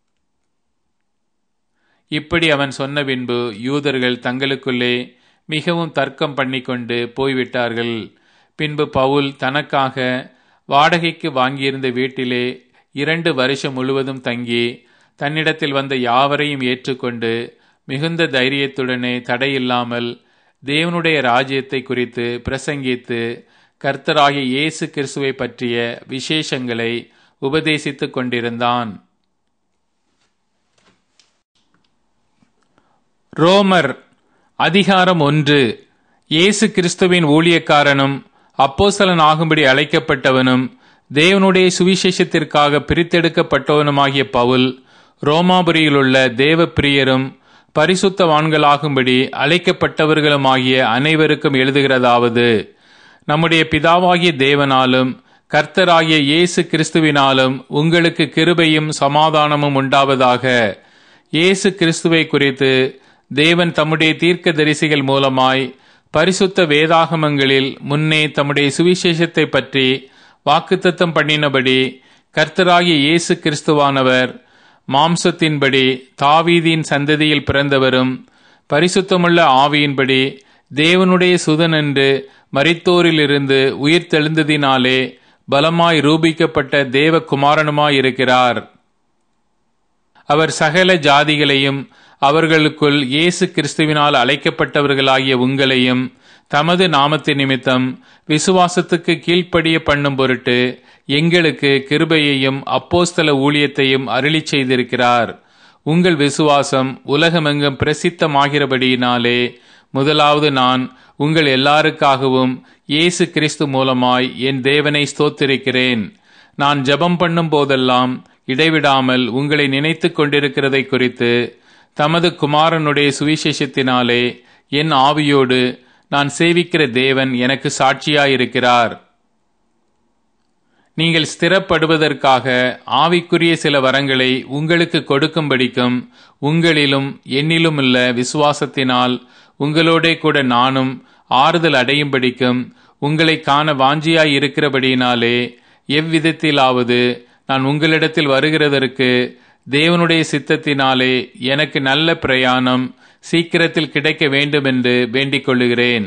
இப்படி அவன் சொன்ன பின்பு யூதர்கள் தங்களுக்குள்ளே மிகவும் தர்க்கம் பண்ணிக்கொண்டு போய்விட்டார்கள் பின்பு பவுல் தனக்காக வாடகைக்கு வாங்கியிருந்த வீட்டிலே இரண்டு வருஷம் முழுவதும் தங்கி தன்னிடத்தில் வந்த யாவரையும் ஏற்றுக்கொண்டு மிகுந்த தைரியத்துடனே தடையில்லாமல் தேவனுடைய ராஜ்யத்தை குறித்து பிரசங்கித்து கர்த்தராகிய இயேசு கிறிஸ்துவை பற்றிய விசேஷங்களை உபதேசித்துக் கொண்டிருந்தான் ரோமர் அதிகாரம் ஒன்று இயேசு கிறிஸ்துவின் ஊழியக்காரனும் அப்போசலன் ஆகும்படி அழைக்கப்பட்டவனும் தேவனுடைய சுவிசேஷத்திற்காக பிரித்தெடுக்கப்பட்டவனுமாகிய பவுல் ரோமாபுரியிலுள்ள தேவ பிரியரும் பரிசுத்தவான்களாகும்படி அழைக்கப்பட்டவர்களுமாகிய அனைவருக்கும் எழுதுகிறதாவது நம்முடைய பிதாவாகிய தேவனாலும் கர்த்தராகிய இயேசு கிறிஸ்துவினாலும் உங்களுக்கு கிருபையும் சமாதானமும் உண்டாவதாக இயேசு கிறிஸ்துவை குறித்து தேவன் தம்முடைய தீர்க்க தரிசிகள் மூலமாய் பரிசுத்த வேதாகமங்களில் முன்னே தம்முடைய சுவிசேஷத்தை பற்றி வாக்குத்தத்தம் பண்ணினபடி கர்த்தராகிய இயேசு கிறிஸ்துவானவர் மாம்சத்தின்படி தாவீதின் சந்ததியில் பிறந்தவரும் பரிசுத்தமுள்ள ஆவியின்படி தேவனுடைய சுதன் என்று மரித்தோரிலிருந்து உயிர் தெழுந்ததினாலே பலமாய் ரூபிக்கப்பட்ட தேவ குமாரனுமாயிருக்கிறார் அவர் சகல ஜாதிகளையும் அவர்களுக்குள் இயேசு கிறிஸ்துவினால் அழைக்கப்பட்டவர்களாகிய உங்களையும் தமது நாமத்தின் நிமித்தம் விசுவாசத்துக்கு கீழ்ப்படிய பண்ணும் பொருட்டு எங்களுக்கு கிருபையையும் அப்போஸ்தல ஊழியத்தையும் அருளி செய்திருக்கிறார் உங்கள் விசுவாசம் உலகமெங்கும் பிரசித்தமாகிறபடியினாலே முதலாவது நான் உங்கள் எல்லாருக்காகவும் இயேசு கிறிஸ்து மூலமாய் என் தேவனை ஸ்தோத்திருக்கிறேன் நான் ஜெபம் பண்ணும் போதெல்லாம் இடைவிடாமல் உங்களை நினைத்து கொண்டிருக்கிறதை குறித்து தமது குமாரனுடைய சுவிசேஷத்தினாலே என் ஆவியோடு நான் சேவிக்கிற தேவன் எனக்கு சாட்சியாயிருக்கிறார் நீங்கள் ஸ்திரப்படுவதற்காக ஆவிக்குரிய சில வரங்களை உங்களுக்கு கொடுக்கும்படிக்கும் உங்களிலும் என்னிலும் உள்ள விசுவாசத்தினால் உங்களோடே கூட நானும் ஆறுதல் அடையும்படிக்கும் உங்களை காண வாஞ்சியாய் இருக்கிறபடியினாலே எவ்விதத்திலாவது நான் உங்களிடத்தில் வருகிறதற்கு தேவனுடைய சித்தத்தினாலே எனக்கு நல்ல பிரயாணம் சீக்கிரத்தில் கிடைக்க வேண்டுமென்று வேண்டிக் கொள்ளுகிறேன்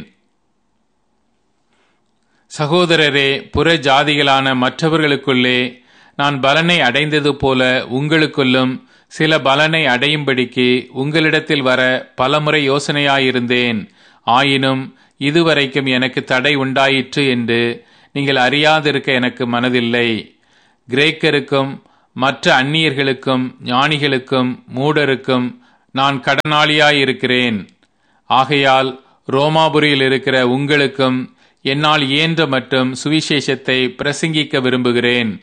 சகோதரரே புற ஜாதிகளான மற்றவர்களுக்குள்ளே நான் பலனை அடைந்தது போல உங்களுக்குள்ளும் சில பலனை அடையும்படிக்கு உங்களிடத்தில் வர பலமுறை யோசனையாயிருந்தேன் ஆயினும் இதுவரைக்கும் எனக்கு தடை உண்டாயிற்று என்று நீங்கள் அறியாதிருக்க எனக்கு மனதில்லை கிரேக்கருக்கும் மற்ற அந்நியர்களுக்கும் ஞானிகளுக்கும் மூடருக்கும் நான் கடனாளியாயிருக்கிறேன் ஆகையால் ரோமாபுரியில் இருக்கிற உங்களுக்கும் என்னால் இயன்ற மற்றும் சுவிசேஷத்தை பிரசங்கிக்க விரும்புகிறேன்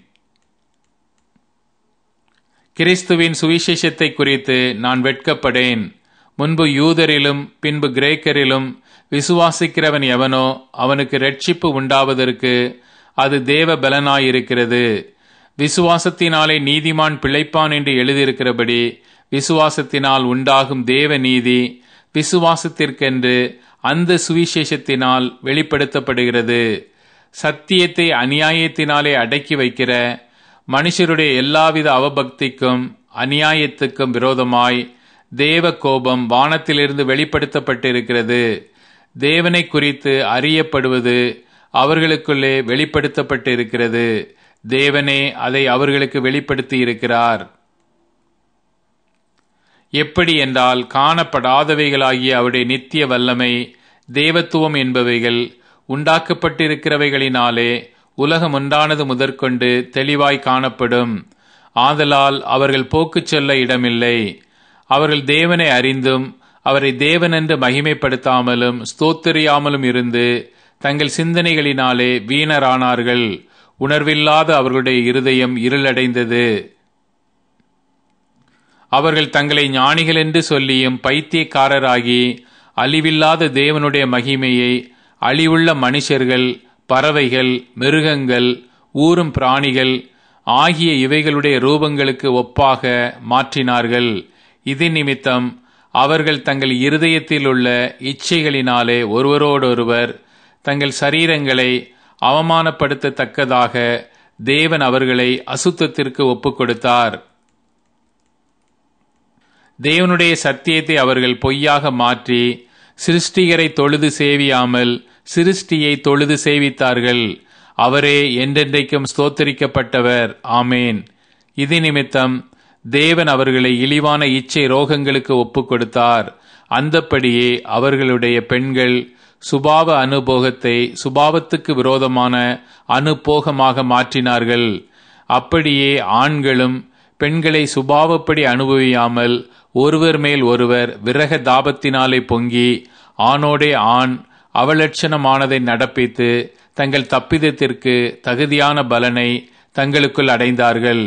கிறிஸ்துவின் சுவிசேஷத்தை குறித்து நான் வெட்கப்படேன் முன்பு யூதரிலும் பின்பு கிரேக்கரிலும் விசுவாசிக்கிறவன் எவனோ அவனுக்கு ரட்சிப்பு உண்டாவதற்கு அது தேவ பலனாயிருக்கிறது விசுவாசத்தினாலே நீதிமான் பிழைப்பான் என்று எழுதியிருக்கிறபடி விசுவாசத்தினால் உண்டாகும் தேவ நீதி விசுவாசத்திற்கென்று அந்த சுவிசேஷத்தினால் வெளிப்படுத்தப்படுகிறது சத்தியத்தை அநியாயத்தினாலே அடக்கி வைக்கிற மனுஷருடைய எல்லாவித அவபக்திக்கும் அநியாயத்துக்கும் விரோதமாய் தேவ கோபம் வானத்திலிருந்து வெளிப்படுத்தப்பட்டிருக்கிறது தேவனை குறித்து அறியப்படுவது அவர்களுக்குள்ளே வெளிப்படுத்தப்பட்டிருக்கிறது தேவனே அதை அவர்களுக்கு வெளிப்படுத்தி இருக்கிறார் எப்படி என்றால் காணப்படாதவைகளாகிய அவருடைய நித்திய வல்லமை தேவத்துவம் என்பவைகள் உண்டாக்கப்பட்டிருக்கிறவைகளினாலே உலகம் உண்டானது முதற்கொண்டு தெளிவாய் காணப்படும் ஆதலால் அவர்கள் போக்குச் சொல்ல இடமில்லை அவர்கள் தேவனை அறிந்தும் அவரை தேவனென்று மகிமைப்படுத்தாமலும் ஸ்தோத்தரியாமலும் இருந்து தங்கள் சிந்தனைகளினாலே வீணரானார்கள் உணர்வில்லாத அவர்களுடைய இருதயம் இருளடைந்தது அவர்கள் தங்களை ஞானிகள் என்று சொல்லியும் பைத்தியக்காரராகி அழிவில்லாத தேவனுடைய மகிமையை அழிவுள்ள மனுஷர்கள் பறவைகள் மிருகங்கள் ஊரும் பிராணிகள் ஆகிய இவைகளுடைய ரூபங்களுக்கு ஒப்பாக மாற்றினார்கள் இது நிமித்தம் அவர்கள் தங்கள் இருதயத்தில் உள்ள இச்சைகளினாலே ஒருவரோடொருவர் தங்கள் சரீரங்களை அவமானப்படுத்தத்தக்கதாக தேவன் அவர்களை அசுத்தத்திற்கு ஒப்புக் கொடுத்தார் தேவனுடைய சத்தியத்தை அவர்கள் பொய்யாக மாற்றி சிருஷ்டிகரை தொழுது சேவியாமல் சிருஷ்டியை தொழுது சேவித்தார்கள் அவரே என்றென்றைக்கும் ஸ்தோத்தரிக்கப்பட்டவர் ஆமேன் இது நிமித்தம் தேவன் அவர்களை இழிவான இச்சை ரோகங்களுக்கு ஒப்புக் கொடுத்தார் அந்தப்படியே அவர்களுடைய பெண்கள் சுபாவ அனுபோகத்தை சுபாவத்துக்கு விரோதமான அனுபோகமாக மாற்றினார்கள் அப்படியே ஆண்களும் பெண்களை சுபாவப்படி அனுபவியாமல் ஒருவர் மேல் ஒருவர் விரக தாபத்தினாலே பொங்கி ஆணோடே ஆண் அவலட்சணமானதை நடப்பித்து தங்கள் தப்பிதத்திற்கு தகுதியான பலனை தங்களுக்குள் அடைந்தார்கள்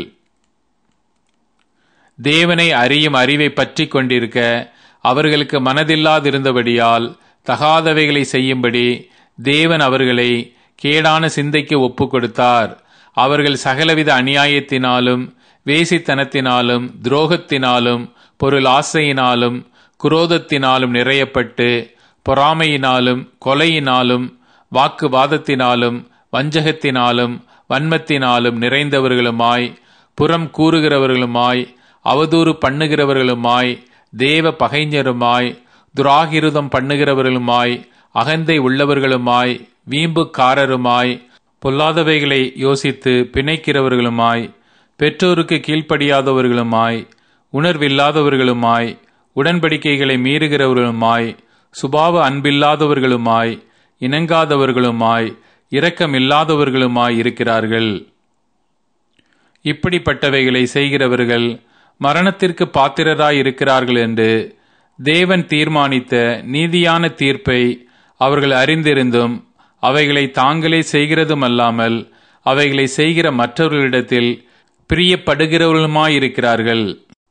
தேவனை அறியும் அறிவை பற்றி கொண்டிருக்க அவர்களுக்கு மனதில்லாதிருந்தபடியால் தகாதவைகளை செய்யும்படி தேவன் அவர்களை கேடான சிந்தைக்கு ஒப்பு கொடுத்தார் அவர்கள் சகலவித அநியாயத்தினாலும் வேசித்தனத்தினாலும் துரோகத்தினாலும் பொருள் ஆசையினாலும் குரோதத்தினாலும் நிறையப்பட்டு பொறாமையினாலும் கொலையினாலும் வாக்குவாதத்தினாலும் வஞ்சகத்தினாலும் வன்மத்தினாலும் நிறைந்தவர்களுமாய் புறம் கூறுகிறவர்களுமாய் அவதூறு பண்ணுகிறவர்களுமாய் தேவ பகைஞருமாய் துராகிருதம் பண்ணுகிறவர்களுமாய் அகந்தை உள்ளவர்களுமாய் வீம்புக்காரருமாய் பொல்லாதவைகளை யோசித்து பிணைக்கிறவர்களுமாய் பெற்றோருக்கு கீழ்ப்படியாதவர்களுமாய் உணர்வில்லாதவர்களுமாய் உடன்படிக்கைகளை மீறுகிறவர்களுமாய் சுபாவ அன்பில்லாதவர்களுமாய் இணங்காதவர்களுமாய் இரக்கமில்லாதவர்களுமாய் இருக்கிறார்கள் இப்படிப்பட்டவைகளை செய்கிறவர்கள் மரணத்திற்கு பாத்திரராய் இருக்கிறார்கள் என்று தேவன் தீர்மானித்த நீதியான தீர்ப்பை அவர்கள் அறிந்திருந்தும் அவைகளை தாங்களே செய்கிறதும் அல்லாமல் அவைகளை செய்கிற மற்றவர்களிடத்தில் பிரியப்படுகிறவர்களுமாயிருக்கிறார்கள்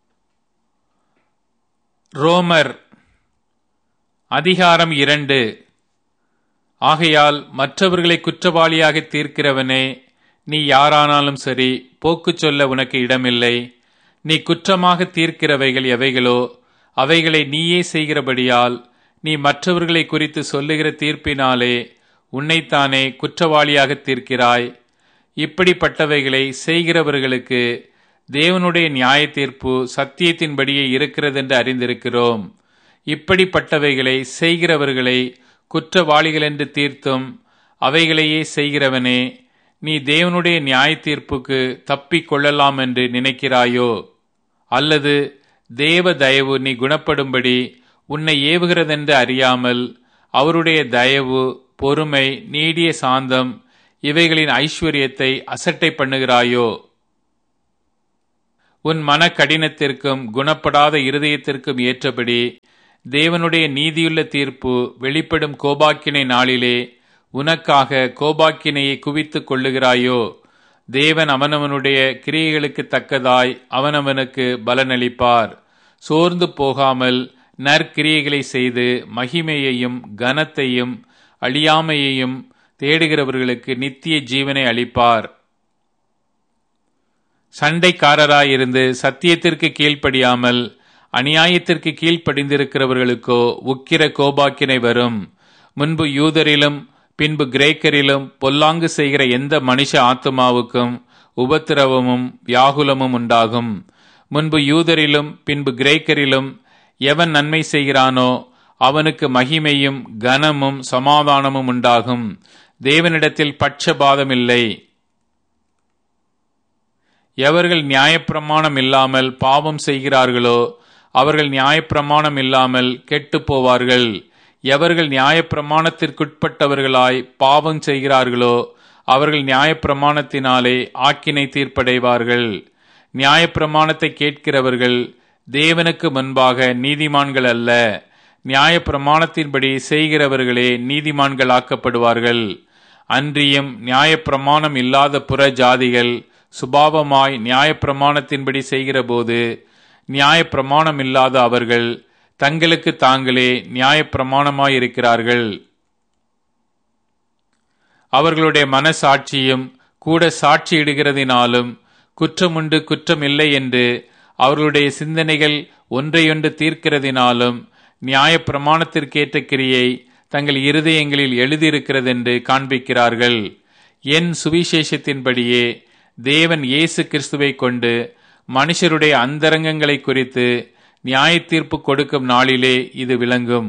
ரோமர் அதிகாரம் இரண்டு ஆகையால் மற்றவர்களை குற்றவாளியாக தீர்க்கிறவனே நீ யாரானாலும் சரி போக்குச் சொல்ல உனக்கு இடமில்லை நீ குற்றமாக தீர்க்கிறவைகள் எவைகளோ அவைகளை நீயே செய்கிறபடியால் நீ மற்றவர்களை குறித்து சொல்லுகிற தீர்ப்பினாலே உன்னைத்தானே குற்றவாளியாக தீர்க்கிறாய் இப்படிப்பட்டவைகளை செய்கிறவர்களுக்கு தேவனுடைய நியாய தீர்ப்பு சத்தியத்தின்படியே இருக்கிறதென்று அறிந்திருக்கிறோம் இப்படிப்பட்டவைகளை செய்கிறவர்களை குற்றவாளிகள் என்று தீர்த்தும் அவைகளையே செய்கிறவனே நீ தேவனுடைய நியாய தீர்ப்புக்கு தப்பிக் கொள்ளலாம் என்று நினைக்கிறாயோ அல்லது தேவ தயவு நீ குணப்படும்படி உன்னை ஏவுகிறதென்று அறியாமல் அவருடைய தயவு பொறுமை நீடிய சாந்தம் இவைகளின் ஐஸ்வர்யத்தை அசட்டை பண்ணுகிறாயோ உன் மன கடினத்திற்கும் குணப்படாத இருதயத்திற்கும் ஏற்றபடி தேவனுடைய நீதியுள்ள தீர்ப்பு வெளிப்படும் கோபாக்கினை நாளிலே உனக்காக கோபாக்கினையை குவித்துக் கொள்ளுகிறாயோ தேவன் அவனவனுடைய கிரியைகளுக்கு தக்கதாய் அவனவனுக்கு பலனளிப்பார் சோர்ந்து போகாமல் நற்கிரியைகளை செய்து மகிமையையும் கனத்தையும் அழியாமையையும் தேடுகிறவர்களுக்கு நித்திய ஜீவனை அளிப்பார் சண்டைக்காரராயிருந்து சத்தியத்திற்கு கீழ்ப்படியாமல் அநியாயத்திற்கு கீழ்ப்படிந்திருக்கிறவர்களுக்கோ உக்கிர கோபாக்கினை வரும் முன்பு யூதரிலும் பின்பு கிரேக்கரிலும் பொல்லாங்கு செய்கிற எந்த மனுஷ ஆத்மாவுக்கும் உபத்திரவமும் வியாகுலமும் உண்டாகும் முன்பு யூதரிலும் பின்பு கிரேக்கரிலும் எவன் நன்மை செய்கிறானோ அவனுக்கு மகிமையும் கனமும் சமாதானமும் உண்டாகும் தேவனிடத்தில் பட்சபாதம் இல்லை எவர்கள் நியாயப்பிரமாணம் இல்லாமல் பாவம் செய்கிறார்களோ அவர்கள் நியாயப்பிரமாணம் இல்லாமல் கெட்டு போவார்கள் எவர்கள் நியாயப்பிரமாணத்திற்குட்பட்டவர்களாய் பாவம் செய்கிறார்களோ அவர்கள் நியாயப்பிரமாணத்தினாலே ஆக்கினை தீர்ப்படைவார்கள் நியாயப்பிரமாணத்தை கேட்கிறவர்கள் தேவனுக்கு முன்பாக நீதிமான்கள் அல்ல நியாயப்பிரமாணத்தின்படி செய்கிறவர்களே நீதிமான்கள் ஆக்கப்படுவார்கள் அன்றியும் நியாயப்பிரமாணம் இல்லாத புற ஜாதிகள் சுபாவமாய் நியாயப்பிரமாணத்தின்படி செய்கிறபோது நியாயப்பிரமாணம் இல்லாத அவர்கள் தங்களுக்கு தாங்களே நியாயப்பிரமாணமாயிருக்கிறார்கள் அவர்களுடைய மனசாட்சியும் கூட சாட்சியிடுகிறதினாலும் குற்றமுண்டு குற்றமில்லை என்று அவர்களுடைய சிந்தனைகள் ஒன்றையொன்று தீர்க்கிறதினாலும் நியாயப்பிரமாணத்திற்கேற்ற கிரியை தங்கள் இருதயங்களில் எழுதியிருக்கிறதென்று காண்பிக்கிறார்கள் என் சுவிசேஷத்தின்படியே தேவன் இயேசு கிறிஸ்துவை கொண்டு மனுஷருடைய அந்தரங்கங்களை குறித்து நியாய தீர்ப்பு கொடுக்கும் நாளிலே இது விளங்கும்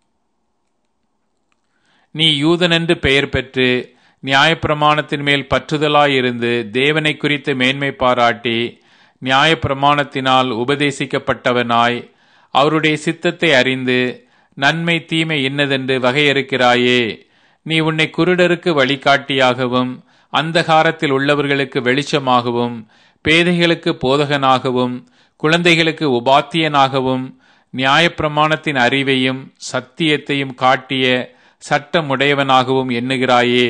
நீ யூதனென்று பெயர் பெற்று நியாயப்பிரமாணத்தின் மேல் பற்றுதலாயிருந்து தேவனை குறித்து மேன்மை பாராட்டி நியாயப்பிரமாணத்தினால் உபதேசிக்கப்பட்டவனாய் அவருடைய சித்தத்தை அறிந்து நன்மை தீமை இன்னதென்று வகையறுக்கிறாயே நீ உன்னை குருடருக்கு வழிகாட்டியாகவும் அந்தகாரத்தில் உள்ளவர்களுக்கு வெளிச்சமாகவும் பேதைகளுக்கு போதகனாகவும் குழந்தைகளுக்கு உபாத்தியனாகவும் நியாயப்பிரமாணத்தின் அறிவையும் சத்தியத்தையும் காட்டிய சட்டமுடையவனாகவும் எண்ணுகிறாயே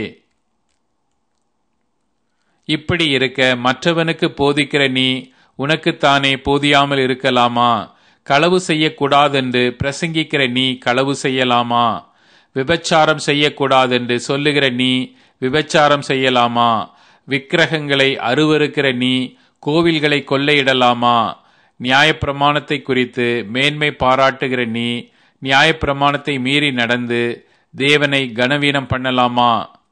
இப்படி இருக்க மற்றவனுக்கு போதிக்கிற நீ உனக்குத்தானே போதியாமல் இருக்கலாமா களவு செய்யக்கூடாதென்று பிரசங்கிக்கிற நீ களவு செய்யலாமா விபச்சாரம் செய்யக்கூடாதென்று சொல்லுகிற நீ விபச்சாரம் செய்யலாமா விக்கிரகங்களை அருவருக்கிற நீ கோவில்களை கொள்ளையிடலாமா நியாயப்பிரமாணத்தை குறித்து மேன்மை பாராட்டுகிற நீ நியாயப்பிரமாணத்தை மீறி நடந்து தேவனை கனவீனம் பண்ணலாமா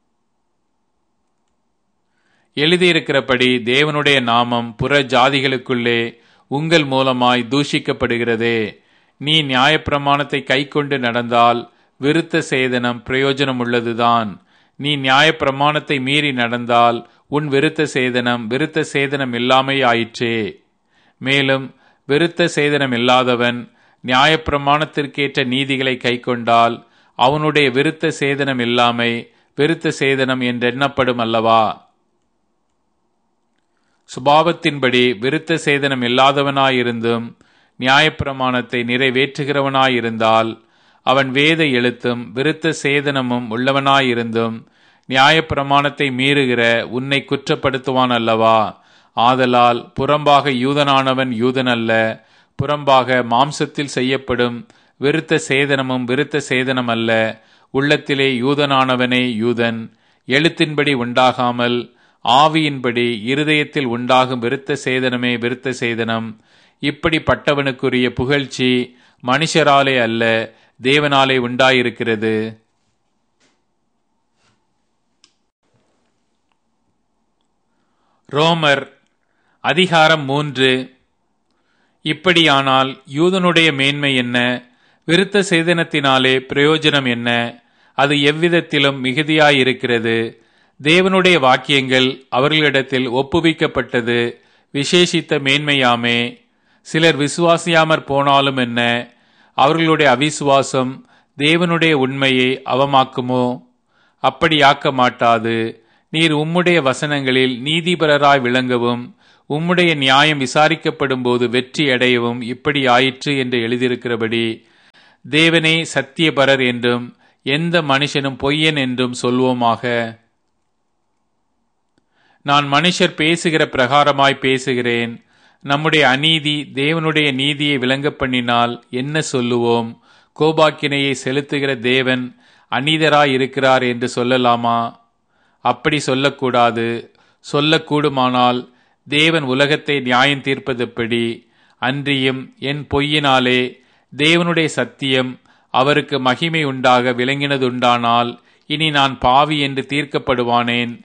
எழுதியிருக்கிறபடி தேவனுடைய நாமம் புற ஜாதிகளுக்குள்ளே உங்கள் மூலமாய் தூஷிக்கப்படுகிறதே நீ நியாயப்பிரமாணத்தை கைக்கொண்டு நடந்தால் விருத்த சேதனம் பிரயோஜனம் உள்ளதுதான் நீ நியாயப்பிரமாணத்தை மீறி நடந்தால் உன் விருத்த சேதனம் விருத்த சேதனம் இல்லாமை ஆயிற்றே மேலும் விருத்த சேதனம் இல்லாதவன் நியாயப்பிரமாணத்திற்கேற்ற நீதிகளை கைக்கொண்டால் அவனுடைய விருத்த சேதனம் இல்லாமை விருத்த சேதனம் என்றெண்ணப்படும் அல்லவா சுபாவத்தின்படி விருத்த சேதனம் இல்லாதவனாயிருந்தும் நியாயப்பிரமாணத்தை நிறைவேற்றுகிறவனாயிருந்தால் அவன் வேத எழுத்தும் விருத்த சேதனமும் உள்ளவனாயிருந்தும் நியாயப்பிரமாணத்தை மீறுகிற உன்னை குற்றப்படுத்துவான் அல்லவா ஆதலால் புறம்பாக யூதனானவன் யூதன் அல்ல புறம்பாக மாம்சத்தில் செய்யப்படும் விருத்த சேதனமும் விருத்த சேதனம் அல்ல உள்ளத்திலே யூதனானவனே யூதன் எழுத்தின்படி உண்டாகாமல் ஆவியின்படி இருதயத்தில் உண்டாகும் விருத்த சேதனமே விருத்த சேதனம் இப்படிப்பட்டவனுக்குரிய புகழ்ச்சி மனுஷராலே அல்ல தேவனாலே உண்டாயிருக்கிறது ரோமர் அதிகாரம் மூன்று இப்படியானால் யூதனுடைய மேன்மை என்ன விருத்த சேதனத்தினாலே பிரயோஜனம் என்ன அது எவ்விதத்திலும் மிகுதியாயிருக்கிறது தேவனுடைய வாக்கியங்கள் அவர்களிடத்தில் ஒப்புவிக்கப்பட்டது விசேஷித்த மேன்மையாமே சிலர் விசுவாசியாமற் போனாலும் என்ன அவர்களுடைய அவிசுவாசம் தேவனுடைய உண்மையை அவமாக்குமோ அப்படியாக்க மாட்டாது நீர் உம்முடைய வசனங்களில் நீதிபரராய் விளங்கவும் உம்முடைய நியாயம் விசாரிக்கப்படும் போது வெற்றி அடையவும் இப்படி ஆயிற்று என்று எழுதியிருக்கிறபடி தேவனே சத்தியபரர் என்றும் எந்த மனுஷனும் பொய்யன் என்றும் சொல்வோமாக நான் மனுஷர் பேசுகிற பிரகாரமாய் பேசுகிறேன் நம்முடைய அநீதி தேவனுடைய நீதியை விளங்க பண்ணினால் என்ன சொல்லுவோம் கோபாக்கினையை செலுத்துகிற தேவன் அநீதராய் இருக்கிறார் என்று சொல்லலாமா அப்படி சொல்லக்கூடாது சொல்லக்கூடுமானால் தேவன் உலகத்தை நியாயம் தீர்ப்பதெப்படி அன்றியும் என் பொய்யினாலே தேவனுடைய சத்தியம் அவருக்கு மகிமை உண்டாக விளங்கினதுண்டானால் இனி நான் பாவி என்று தீர்க்கப்படுவானேன்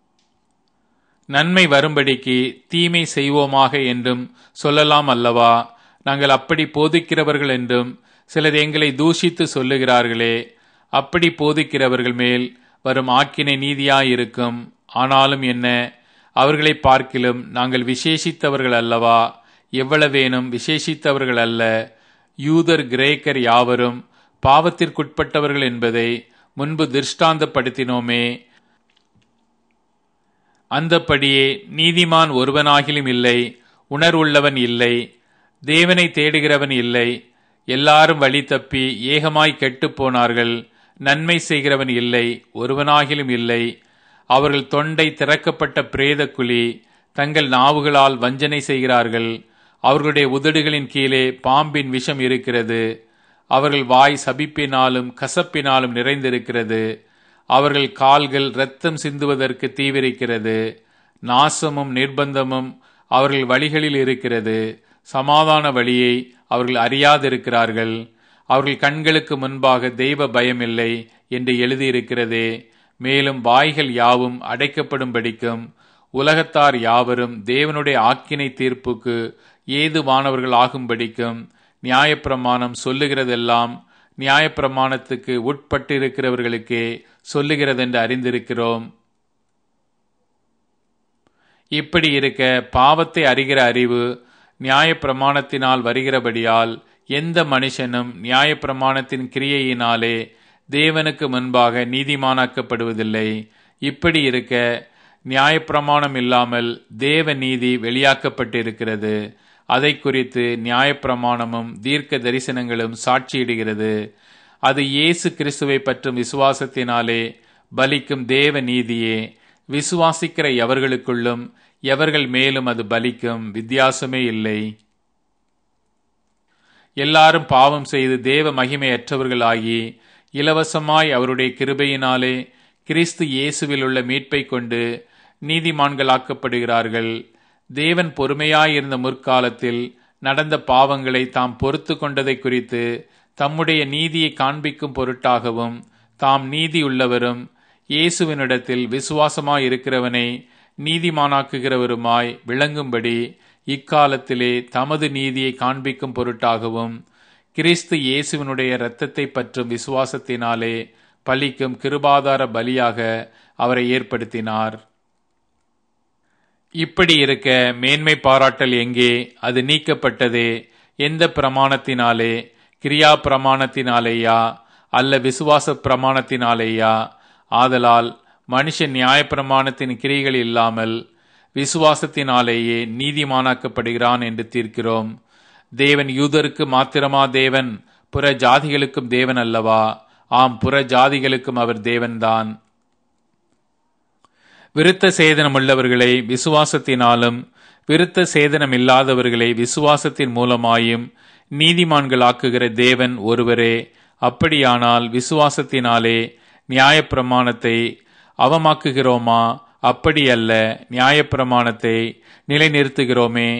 நன்மை வரும்படிக்கு தீமை செய்வோமாக என்றும் சொல்லலாம் அல்லவா நாங்கள் அப்படி போதிக்கிறவர்கள் என்றும் சிலர் எங்களை தூஷித்து சொல்லுகிறார்களே அப்படி போதிக்கிறவர்கள் மேல் வரும் ஆக்கினை நீதியாயிருக்கும் ஆனாலும் என்ன அவர்களை பார்க்கிலும் நாங்கள் விசேஷித்தவர்கள் அல்லவா எவ்வளவேனும் விசேஷித்தவர்கள் அல்ல யூதர் கிரேக்கர் யாவரும் பாவத்திற்குட்பட்டவர்கள் என்பதை முன்பு திருஷ்டாந்தப்படுத்தினோமே அந்தப்படியே நீதிமான் ஒருவனாகிலும் இல்லை உணர்வுள்ளவன் இல்லை தேவனை தேடுகிறவன் இல்லை எல்லாரும் வழி தப்பி ஏகமாய் கெட்டுப் போனார்கள் நன்மை செய்கிறவன் இல்லை ஒருவனாகிலும் இல்லை அவர்கள் தொண்டை திறக்கப்பட்ட பிரேத குழி தங்கள் நாவுகளால் வஞ்சனை செய்கிறார்கள் அவர்களுடைய உதடுகளின் கீழே பாம்பின் விஷம் இருக்கிறது அவர்கள் வாய் சபிப்பினாலும் கசப்பினாலும் நிறைந்திருக்கிறது அவர்கள் கால்கள் இரத்தம் சிந்துவதற்கு தீவிரிக்கிறது நாசமும் நிர்பந்தமும் அவர்கள் வழிகளில் இருக்கிறது சமாதான வழியை அவர்கள் அறியாதிருக்கிறார்கள் அவர்கள் கண்களுக்கு முன்பாக தெய்வ பயமில்லை என்று எழுதியிருக்கிறதே மேலும் வாய்கள் யாவும் அடைக்கப்படும்படிக்கும் உலகத்தார் யாவரும் தேவனுடைய ஆக்கினை தீர்ப்புக்கு ஏதுவானவர்கள் ஆகும்படிக்கும் நியாயப்பிரமாணம் சொல்லுகிறதெல்லாம் நியாயப்பிரமாணத்துக்கு உட்பட்டிருக்கிறவர்களுக்கே சொல்லுகிறதென்று அறிந்திருக்கிறோம் இப்படி இருக்க பாவத்தை அறிகிற அறிவு நியாயப்பிரமாணத்தினால் வருகிறபடியால் எந்த மனுஷனும் நியாயப்பிரமாணத்தின் கிரியையினாலே தேவனுக்கு முன்பாக நீதிமானாக்கப்படுவதில்லை இப்படி இருக்க நியாயப்பிரமாணம் இல்லாமல் தேவ நீதி வெளியாக்கப்பட்டிருக்கிறது அதை குறித்து நியாயப்பிரமாணமும் தீர்க்க தரிசனங்களும் சாட்சியிடுகிறது அது இயேசு கிறிஸ்துவை பற்றும் விசுவாசத்தினாலே பலிக்கும் தேவ நீதியே விசுவாசிக்கிற எவர்களுக்குள்ளும் எவர்கள் மேலும் அது பலிக்கும் வித்தியாசமே இல்லை எல்லாரும் பாவம் செய்து தேவ மகிமையற்றவர்களாகி இலவசமாய் அவருடைய கிருபையினாலே கிறிஸ்து இயேசுவில் உள்ள மீட்பை கொண்டு நீதிமான்களாக்கப்படுகிறார்கள் தேவன் பொறுமையாயிருந்த முற்காலத்தில் நடந்த பாவங்களை தாம் பொறுத்து கொண்டதை குறித்து தம்முடைய நீதியை காண்பிக்கும் பொருட்டாகவும் தாம் நீதி உள்ளவரும் இயேசுவினிடத்தில் விசுவாசமாய் இருக்கிறவனை நீதிமானாக்குகிறவருமாய் விளங்கும்படி இக்காலத்திலே தமது நீதியை காண்பிக்கும் பொருட்டாகவும் கிறிஸ்து இயேசுவினுடைய இரத்தத்தை பற்றும் விசுவாசத்தினாலே பலிக்கும் கிருபாதார பலியாக அவரை ஏற்படுத்தினார் இப்படி இருக்க மேன்மை பாராட்டல் எங்கே அது நீக்கப்பட்டதே எந்த பிரமாணத்தினாலே கிரியா பிரமாணத்தினாலேயா அல்ல விசுவாச பிரமாணத்தினாலேயா ஆதலால் மனுஷன் நியாயப்பிரமாணத்தின் கிரிகள் இல்லாமல் விசுவாசத்தினாலேயே நீதிமானாக்கப்படுகிறான் என்று தீர்க்கிறோம் தேவன் யூதருக்கு மாத்திரமா தேவன் புற ஜாதிகளுக்கும் தேவன் அல்லவா ஆம் புற ஜாதிகளுக்கும் அவர் தேவன்தான் விருத்த சேதனம் உள்ளவர்களை விசுவாசத்தினாலும் விருத்த சேதனம் இல்லாதவர்களை விசுவாசத்தின் மூலமாயும் நீதிமான்களாக்குகிற தேவன் ஒருவரே அப்படியானால் விசுவாசத்தினாலே நியாயப்பிரமாணத்தை அவமாக்குகிறோமா அப்படியல்ல நியாயப்பிரமாணத்தை நிலைநிறுத்துகிறோமே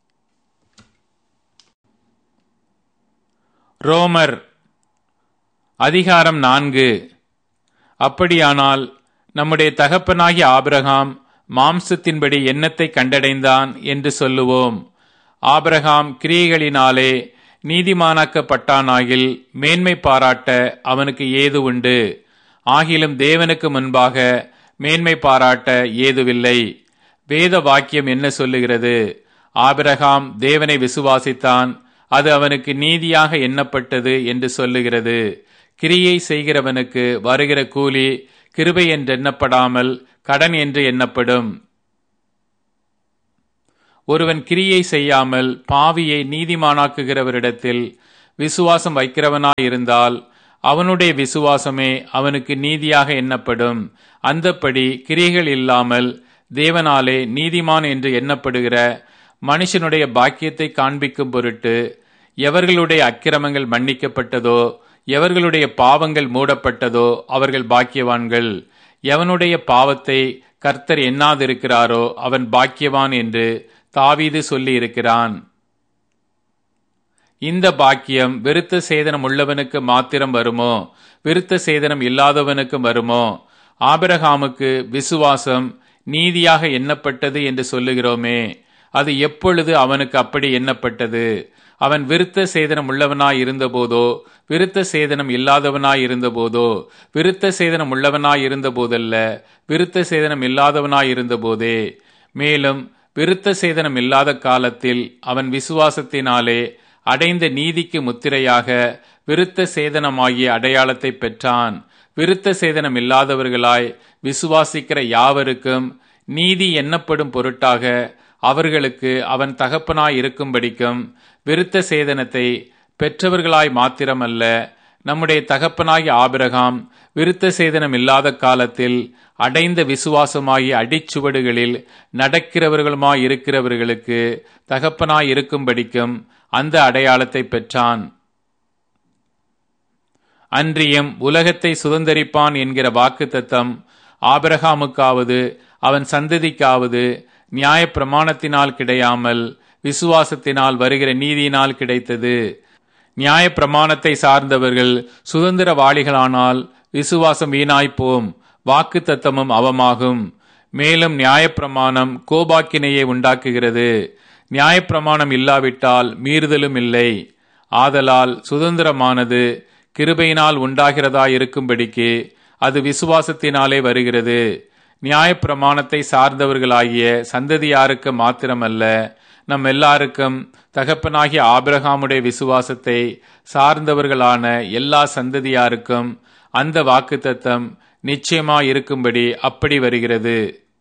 ரோமர் அதிகாரம் நான்கு அப்படியானால் நம்முடைய தகப்பனாகிய ஆபிரகாம் மாம்சத்தின்படி எண்ணத்தை கண்டடைந்தான் என்று சொல்லுவோம் ஆபிரகாம் கிரியைகளினாலே நீதிமானாக்கப்பட்டானாகில் மேன்மை பாராட்ட அவனுக்கு ஏது உண்டு ஆகிலும் தேவனுக்கு முன்பாக மேன்மை பாராட்ட ஏதுவில்லை வேத வாக்கியம் என்ன சொல்லுகிறது ஆபிரகாம் தேவனை விசுவாசித்தான் அது அவனுக்கு நீதியாக எண்ணப்பட்டது என்று சொல்லுகிறது கிரியை செய்கிறவனுக்கு வருகிற கூலி கிருபை என்று எண்ணப்படாமல் கடன் என்று எண்ணப்படும் ஒருவன் கிரியை செய்யாமல் பாவியை நீதிமானாக்குகிறவரிடத்தில் விசுவாசம் வைக்கிறவனாயிருந்தால் அவனுடைய விசுவாசமே அவனுக்கு நீதியாக எண்ணப்படும் அந்தப்படி கிரிகள் இல்லாமல் தேவனாலே நீதிமான் என்று எண்ணப்படுகிற மனுஷனுடைய பாக்கியத்தை காண்பிக்கும் பொருட்டு எவர்களுடைய அக்கிரமங்கள் மன்னிக்கப்பட்டதோ எவர்களுடைய பாவங்கள் மூடப்பட்டதோ அவர்கள் பாக்கியவான்கள் எவனுடைய பாவத்தை கர்த்தர் எண்ணாதிருக்கிறாரோ அவன் பாக்கியவான் என்று தாவீது சொல்லி இருக்கிறான் இந்த பாக்கியம் விருத்த சேதனம் உள்ளவனுக்கு மாத்திரம் வருமோ விருத்த சேதனம் இல்லாதவனுக்கும் வருமோ ஆபிரகாமுக்கு விசுவாசம் நீதியாக எண்ணப்பட்டது என்று சொல்லுகிறோமே அது எப்பொழுது அவனுக்கு அப்படி எண்ணப்பட்டது அவன் விருத்த சேதனம் உள்ளவனாய் இருந்தபோதோ விருத்த சேதனம் இல்லாதவனாய் இருந்தபோதோ விருத்த சேதனம் உள்ளவனாய் இருந்தபோதல்ல விருத்த சேதனம் இல்லாதவனாய் இருந்தபோதே மேலும் விருத்த சேதனம் இல்லாத காலத்தில் அவன் விசுவாசத்தினாலே அடைந்த நீதிக்கு முத்திரையாக விருத்த சேதனமாகிய அடையாளத்தை பெற்றான் விருத்த சேதனம் இல்லாதவர்களாய் விசுவாசிக்கிற யாவருக்கும் நீதி எண்ணப்படும் பொருட்டாக அவர்களுக்கு அவன் தகப்பனாய் இருக்கும்படிக்கும் விருத்த சேதனத்தை பெற்றவர்களாய் மாத்திரமல்ல நம்முடைய தகப்பனாகிய ஆபிரகாம் விருத்த சேதனம் இல்லாத காலத்தில் அடைந்த விசுவாசமாகிய அடிச்சுவடுகளில் நடக்கிறவர்களுமாய் இருக்கிறவர்களுக்கு தகப்பனாய் இருக்கும்படிக்கும் அந்த அடையாளத்தை பெற்றான் அன்றியும் உலகத்தை சுதந்தரிப்பான் என்கிற வாக்கு தத்தம் ஆபிரகாமுக்காவது அவன் சந்ததிக்காவது நியாய பிரமாணத்தினால் கிடையாமல் விசுவாசத்தினால் வருகிற நீதியினால் கிடைத்தது நியாய பிரமாணத்தை சார்ந்தவர்கள் சுதந்திரவாளிகளானால் விசுவாசம் வீணாய்ப்போம் வாக்கு தத்தமும் அவமாகும் மேலும் நியாயப்பிரமாணம் கோபாக்கினையை உண்டாக்குகிறது நியாயப்பிரமாணம் இல்லாவிட்டால் மீறுதலும் இல்லை ஆதலால் சுதந்திரமானது கிருபையினால் உண்டாகிறதா இருக்கும்படிக்கு அது விசுவாசத்தினாலே வருகிறது நியாயப்பிரமாணத்தை சார்ந்தவர்களாகிய சந்ததியாருக்கு மாத்திரமல்ல நம் எல்லாருக்கும் தகப்பனாகிய ஆபிரகாமுடைய விசுவாசத்தை சார்ந்தவர்களான எல்லா சந்ததியாருக்கும் அந்த வாக்குத்தத்தம் நிச்சயமாயிருக்கும்படி அப்படி வருகிறது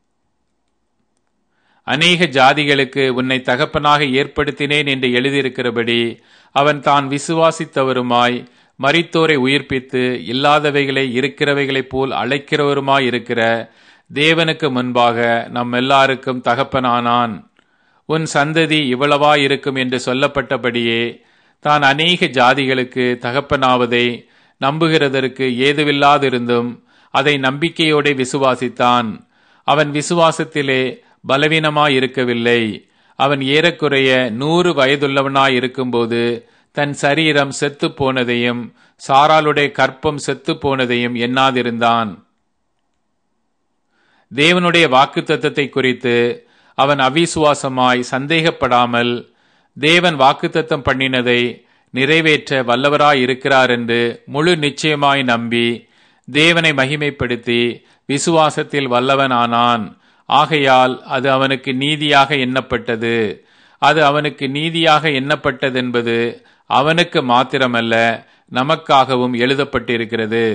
அநேக ஜாதிகளுக்கு உன்னை தகப்பனாக ஏற்படுத்தினேன் என்று எழுதியிருக்கிறபடி அவன் தான் விசுவாசித்தவருமாய் மரித்தோரை உயிர்ப்பித்து இல்லாதவைகளை இருக்கிறவைகளைப் போல் அழைக்கிறவருமாய் இருக்கிற தேவனுக்கு முன்பாக நம் எல்லாருக்கும் தகப்பனானான் உன் சந்ததி இவ்வளவா இருக்கும் என்று சொல்லப்பட்டபடியே தான் அநேக ஜாதிகளுக்கு தகப்பனாவதை நம்புகிறதற்கு ஏதுவில்லாதிருந்தும் அதை நம்பிக்கையோടെ விசுவாசித்தான் அவன் விசுவாசத்திலே பலவீனமாயிருக்கவில்லை அவன் ஏறக்குறைய நூறு வயதுள்ளவனாய் இருக்கும்போது தன் சரீரம் செத்து போனதையும் சாராளுடைய கற்பம் செத்து போனதையும் எண்ணாதிருந்தான் தேவனுடைய வாக்கு தத்தத்தை குறித்து அவன் அவிசுவாசமாய் சந்தேகப்படாமல் தேவன் வாக்குத்தத்தம் பண்ணினதை நிறைவேற்ற வல்லவராய் இருக்கிறார் என்று முழு நிச்சயமாய் நம்பி தேவனை மகிமைப்படுத்தி விசுவாசத்தில் வல்லவனானான் ஆகையால் அது அவனுக்கு நீதியாக எண்ணப்பட்டது அது அவனுக்கு நீதியாக எண்ணப்பட்டதென்பது அவனுக்கு மாத்திரமல்ல நமக்காகவும் எழுதப்பட்டிருக்கிறது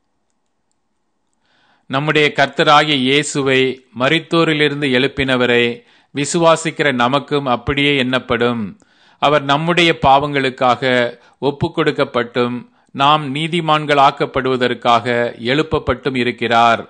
நம்முடைய கர்த்தராகிய இயேசுவை மரித்தோரிலிருந்து எழுப்பினவரை விசுவாசிக்கிற நமக்கும் அப்படியே எண்ணப்படும் அவர் நம்முடைய பாவங்களுக்காக ஒப்பு கொடுக்கப்பட்டும் நாம் நீதிமான்களாக்கப்படுவதற்காக எழுப்பப்பட்டும் இருக்கிறார்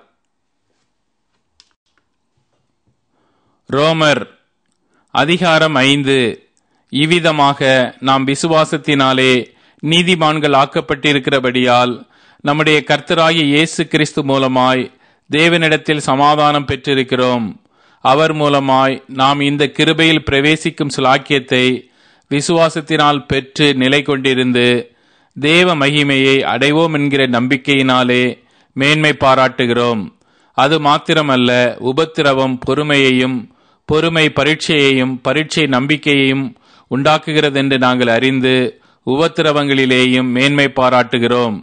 ரோமர் அதிகாரம் ஐந்து இவ்விதமாக நாம் விசுவாசத்தினாலே நீதிமான்கள் ஆக்கப்பட்டிருக்கிறபடியால் நம்முடைய கர்த்தராகிய இயேசு கிறிஸ்து மூலமாய் தேவனிடத்தில் சமாதானம் பெற்றிருக்கிறோம் அவர் மூலமாய் நாம் இந்த கிருபையில் பிரவேசிக்கும் சுலாக்கியத்தை விசுவாசத்தினால் பெற்று நிலை கொண்டிருந்து தேவ மகிமையை அடைவோம் என்கிற நம்பிக்கையினாலே மேன்மை பாராட்டுகிறோம் அது மாத்திரமல்ல உபத்திரவம் பொறுமையையும் பொறுமை பரீட்சையையும் பரீட்சை நம்பிக்கையையும் உண்டாக்குகிறதென்று நாங்கள் அறிந்து உபத்திரவங்களிலேயும் மேன்மை பாராட்டுகிறோம்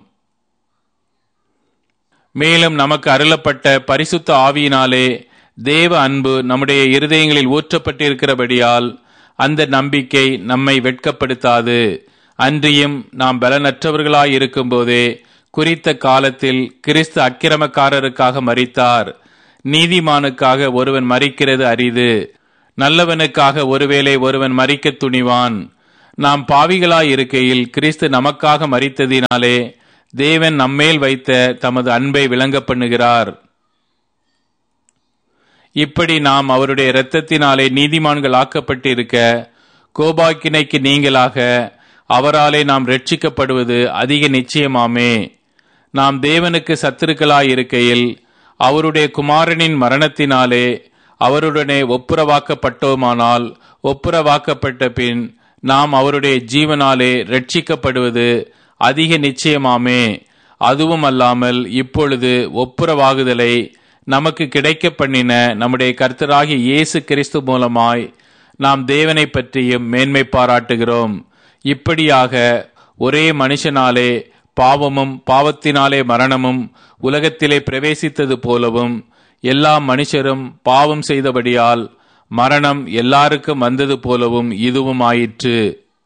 மேலும் நமக்கு அருளப்பட்ட பரிசுத்த ஆவியினாலே தேவ அன்பு நம்முடைய இருதயங்களில் ஊற்றப்பட்டிருக்கிறபடியால் அந்த நம்பிக்கை நம்மை வெட்கப்படுத்தாது அன்றியும் நாம் பலனற்றவர்களாய் இருக்கும்போதே குறித்த காலத்தில் கிறிஸ்து அக்கிரமக்காரருக்காக மறித்தார் நீதிமானுக்காக ஒருவன் மறிக்கிறது அரிது நல்லவனுக்காக ஒருவேளை ஒருவன் மறிக்கத் துணிவான் நாம் பாவிகளாய் இருக்கையில் கிறிஸ்து நமக்காக மறித்ததினாலே தேவன் நம்மேல் வைத்த தமது அன்பை விளங்க பண்ணுகிறார் இப்படி நாம் அவருடைய இரத்தத்தினாலே நீதிமான்கள் ஆக்கப்பட்டிருக்க கோபாக்கினைக்கு நீங்களாக அவராலே நாம் ரட்சிக்கப்படுவது அதிக நிச்சயமாமே நாம் தேவனுக்கு சத்துருக்களாய் இருக்கையில் அவருடைய குமாரனின் மரணத்தினாலே அவருடனே ஒப்புரவாக்கப்பட்டோமானால் ஒப்புரவாக்கப்பட்ட பின் நாம் அவருடைய ஜீவனாலே ரட்சிக்கப்படுவது அதிக நிச்சயமாமே அதுவும் அல்லாமல் இப்பொழுது ஒப்புரவாகுதலை நமக்கு கிடைக்க பண்ணின நம்முடைய கர்த்தராகிய இயேசு கிறிஸ்து மூலமாய் நாம் தேவனை பற்றியும் மேன்மை பாராட்டுகிறோம் இப்படியாக ஒரே மனுஷனாலே பாவமும் பாவத்தினாலே மரணமும் உலகத்திலே பிரவேசித்தது போலவும் எல்லா மனுஷரும் பாவம் செய்தபடியால் மரணம் எல்லாருக்கும் வந்தது போலவும் இதுவும் ஆயிற்று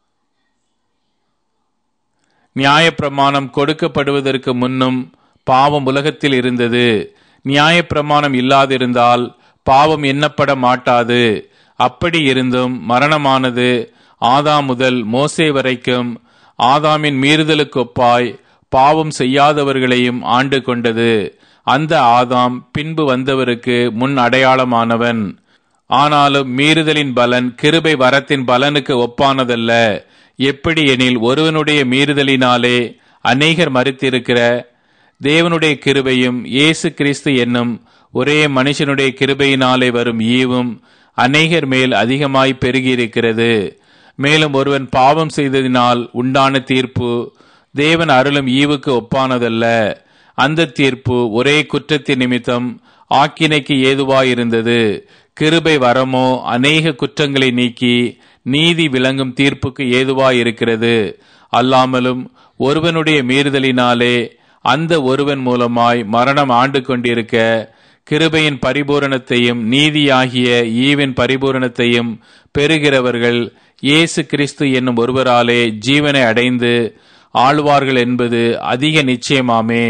நியாயப்பிரமாணம் கொடுக்கப்படுவதற்கு முன்னும் பாவம் உலகத்தில் இருந்தது நியாயப்பிரமாணம் இல்லாதிருந்தால் பாவம் எண்ணப்பட மாட்டாது அப்படி இருந்தும் மரணமானது ஆதாம் முதல் மோசே வரைக்கும் ஆதாமின் மீறுதலுக்கொப்பாய் பாவம் செய்யாதவர்களையும் ஆண்டு கொண்டது அந்த ஆதாம் பின்பு வந்தவருக்கு முன் அடையாளமானவன் ஆனாலும் மீறுதலின் பலன் கிருபை வரத்தின் பலனுக்கு ஒப்பானதல்ல எப்படி எனில் ஒருவனுடைய மீறுதலினாலே அநேகர் மறித்திருக்கிற தேவனுடைய கிருபையும் இயேசு கிறிஸ்து என்னும் ஒரே மனுஷனுடைய கிருபையினாலே வரும் ஈவும் அநேகர் மேல் அதிகமாய் பெருகியிருக்கிறது மேலும் ஒருவன் பாவம் செய்ததினால் உண்டான தீர்ப்பு தேவன் அருளும் ஈவுக்கு ஒப்பானதல்ல அந்த தீர்ப்பு ஒரே குற்றத்தின் நிமித்தம் ஆக்கினைக்கு ஏதுவாயிருந்தது கிருபை வரமோ அநேக குற்றங்களை நீக்கி நீதி விளங்கும் தீர்ப்புக்கு ஏதுவாயிருக்கிறது அல்லாமலும் ஒருவனுடைய மீறுதலினாலே அந்த ஒருவன் மூலமாய் மரணம் ஆண்டு கொண்டிருக்க கிருபையின் பரிபூரணத்தையும் நீதியாகிய ஈவின் பரிபூரணத்தையும் பெறுகிறவர்கள் இயேசு கிறிஸ்து என்னும் ஒருவராலே ஜீவனை அடைந்து ஆழ்வார்கள் என்பது அதிக நிச்சயமாமே